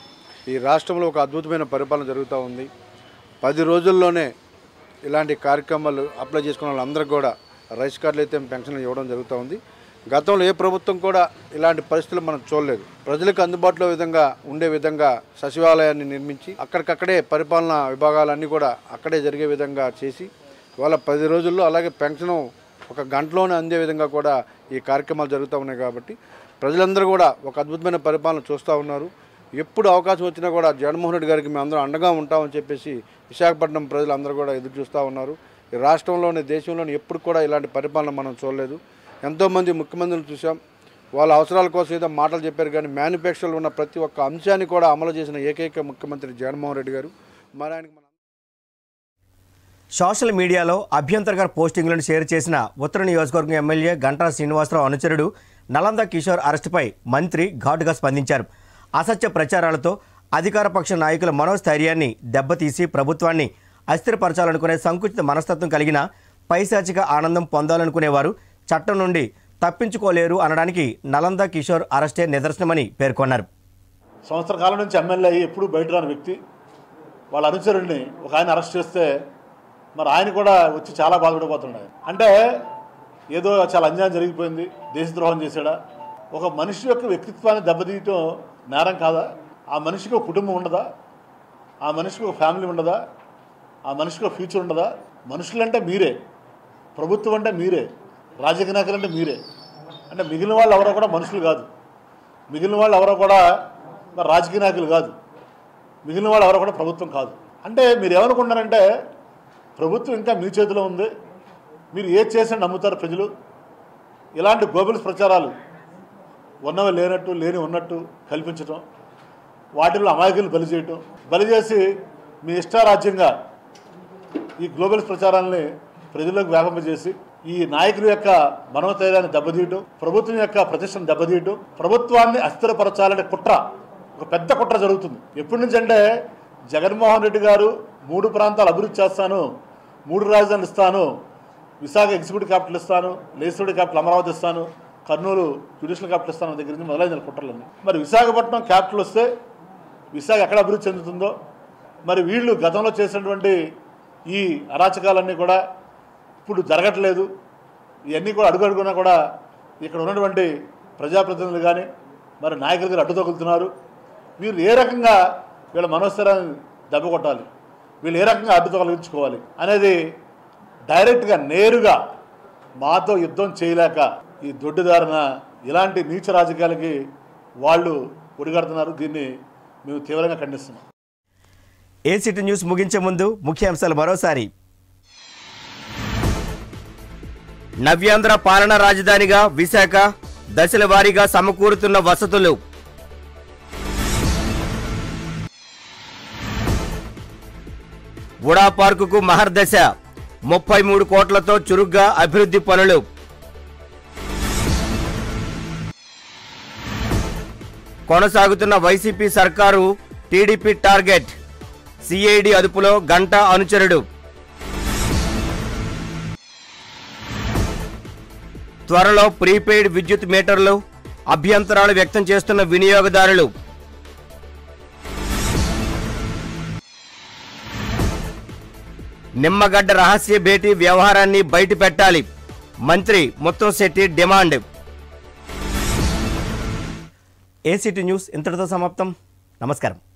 S19: ఈ రాష్ట్రంలో ఒక అద్భుతమైన పరిపాలన జరుగుతూ ఉంది పది రోజుల్లోనే ఇలాంటి కార్యక్రమాలు అప్లై చేసుకున్న వాళ్ళందరికీ కూడా రైస్ కార్డులు అయితే పెన్షన్లు ఇవ్వడం జరుగుతూ ఉంది గతంలో ఏ ప్రభుత్వం కూడా ఇలాంటి పరిస్థితులు మనం చూడలేదు ప్రజలకు అందుబాటులో విధంగా ఉండే విధంగా సచివాలయాన్ని నిర్మించి అక్కడికక్కడే పరిపాలనా విభాగాలన్నీ కూడా అక్కడే జరిగే విధంగా చేసి ఇవాళ పది రోజుల్లో అలాగే పెన్షన్ ఒక గంటలోనే అందే విధంగా కూడా ఈ కార్యక్రమాలు జరుగుతూ ఉన్నాయి కాబట్టి ప్రజలందరూ కూడా ఒక అద్భుతమైన పరిపాలన చూస్తూ ఉన్నారు ఎప్పుడు అవకాశం వచ్చినా కూడా జగన్మోహన్ రెడ్డి గారికి మేము అందరం అండగా ఉంటామని చెప్పేసి విశాఖపట్నం ప్రజలందరూ కూడా ఎదురు చూస్తూ ఉన్నారు ఈ రాష్ట్రంలోని దేశంలోని ఎప్పుడు కూడా ఇలాంటి పరిపాలన మనం చూడలేదు ఎంతోమంది ముఖ్యమంత్రులు చూసాం వాళ్ళ అవసరాల కోసం ఏదో మాటలు చెప్పారు కానీ మ్యానుఫ్యాక్చర్లో ఉన్న ప్రతి ఒక్క అంశాన్ని కూడా అమలు చేసిన ఏకైక ముఖ్యమంత్రి జగన్మోహన్ రెడ్డి గారు మరి ఆయనకి మన
S1: సోషల్ మీడియాలో అభ్యంతరకర పోస్టింగ్లను షేర్ చేసిన ఉత్తర నియోజకవర్గం ఎమ్మెల్యే గంటా శ్రీనివాసరావు అనుచరుడు నలంద కిషోర్ అరెస్టుపై మంత్రి ఘాటుగా స్పందించారు అసత్య ప్రచారాలతో అధికార పక్ష నాయకుల మనోస్థైర్యాన్ని దెబ్బతీసి ప్రభుత్వాన్ని అస్థిరపరచాలనుకునే సంకుచిత మనస్తత్వం కలిగిన పైశాచిక ఆనందం పొందాలనుకునేవారు చట్టం నుండి తప్పించుకోలేరు అనడానికి నలంద కిషోర్ అరెస్టే నిదర్శనమని పేర్కొన్నారు
S9: సంవత్సర కాలం నుంచి ఎమ్మెల్యే అయ్యి ఎప్పుడూ బయట రాని వ్యక్తి వాళ్ళ అనుచరుడిని ఒక ఆయన అరెస్ట్ చేస్తే మరి ఆయన కూడా వచ్చి చాలా బాధపడిపోతున్నాడు అంటే ఏదో చాలా అన్యాయం జరిగిపోయింది దేశద్రోహం చేశాడా ఒక మనిషి యొక్క వ్యక్తిత్వాన్ని దెబ్బతీయటం నేరం కాదా ఆ మనిషికి ఒక కుటుంబం ఉండదా ఆ మనిషికి ఒక ఫ్యామిలీ ఉండదా ఆ మనిషికి ఒక ఫ్యూచర్ ఉండదా మనుషులంటే మీరే ప్రభుత్వం అంటే మీరే రాజకీయ నాయకులు అంటే మీరే అంటే మిగిలిన వాళ్ళు ఎవరో కూడా మనుషులు కాదు మిగిలిన వాళ్ళు ఎవరో కూడా మరి రాజకీయ నాయకులు కాదు మిగిలిన వాళ్ళు ఎవరో కూడా ప్రభుత్వం కాదు అంటే మీరు ఏమనుకుంటున్నారంటే ప్రభుత్వం ఇంకా మీ చేతిలో ఉంది మీరు ఏది చేసినా నమ్ముతారు ప్రజలు ఇలాంటి గోబుల్స్ ప్రచారాలు ఉన్నవి లేనట్టు లేని ఉన్నట్టు కల్పించటం వాటిల్లో అమాయకులు బలి చేయటం బలి చేసి మీ ఇష్టారాజ్యంగా ఈ గ్లోబల్స్ ప్రచారాలని ప్రజలకు వ్యాపింపజేసి ఈ నాయకుల యొక్క మనోధైర్యాన్ని దెబ్బతీయటం ప్రభుత్వం యొక్క ప్రతిష్టను దెబ్బతీయటం ప్రభుత్వాన్ని అస్థిరపరచాలనే కుట్ర ఒక పెద్ద కుట్ర జరుగుతుంది ఎప్పటి నుంచి అంటే జగన్మోహన్ రెడ్డి గారు మూడు ప్రాంతాలు అభివృద్ధి చేస్తాను మూడు రాజధానులు ఇస్తాను విశాఖ ఎగ్జిక్యూటివ్ క్యాపిటల్ ఇస్తాను లేజిస్లేటివ్ క్యాపిటల్ అమరావతి ఇస్తాను కర్నూలు జ్యుడిషియల్ క్యాపిటల్ ఇస్తాను దగ్గర నుంచి మొదలైన కుట్రలన్నీ మరి విశాఖపట్నం క్యాపిటల్ వస్తే విశాఖ ఎక్కడ అభివృద్ధి చెందుతుందో మరి వీళ్ళు గతంలో చేసినటువంటి ఈ అరాచకాలన్నీ కూడా ఇప్పుడు జరగట్లేదు ఇవన్నీ కూడా అడుగు అడుగునా కూడా ఇక్కడ ఉన్నటువంటి ప్రజాప్రతినిధులు కానీ మరి నాయకుల దగ్గర అడ్డు తగులుతున్నారు వీళ్ళు ఏ రకంగా వీళ్ళ మనోస్థిరాన్ని దెబ్బ కొట్టాలి వీళ్ళు ఏ రకంగా అడ్డు తొలగించుకోవాలి అనేది డైరెక్ట్గా నేరుగా మాతో యుద్ధం చేయలేక ఈ దొడ్డిదారిన ఇలాంటి నీచ రాజకీయాలకి వాళ్ళు ఒడిగడుతున్నారు దీన్ని మేము తీవ్రంగా ఖండిస్తున్నాం
S1: ఏసీటీ న్యూస్ ముగించే ముందు ముఖ్యాంశాలు మరోసారి నవ్యాంధ్ర పాలనా రాజధానిగా విశాఖ దశల వారీగా సమకూరుతున్న వసతులు ఉడా పార్కుకు మహర్దశ ముప్పై మూడు కోట్లతో చురుగ్గా అభివృద్ధి పనులు కొనసాగుతున్న వైసీపీ సర్కారు టీడీపీ టార్గెట్ సిఐడి అదుపులో గంట అనుచరుడు త్వరలో ప్రీపెయిడ్ విద్యుత్ మీటర్లు అభ్యంతరాలు వ్యక్తం చేస్తున్న వినియోగదారులు నిమ్మగడ్డ రహస్య భేటీ వ్యవహారాన్ని బయటపెట్టాలి మంత్రి ముత్తంశెట్టి డిమాండ్ ఏసీటీ న్యూస్ ఇంతటితో సమాప్తం నమస్కారం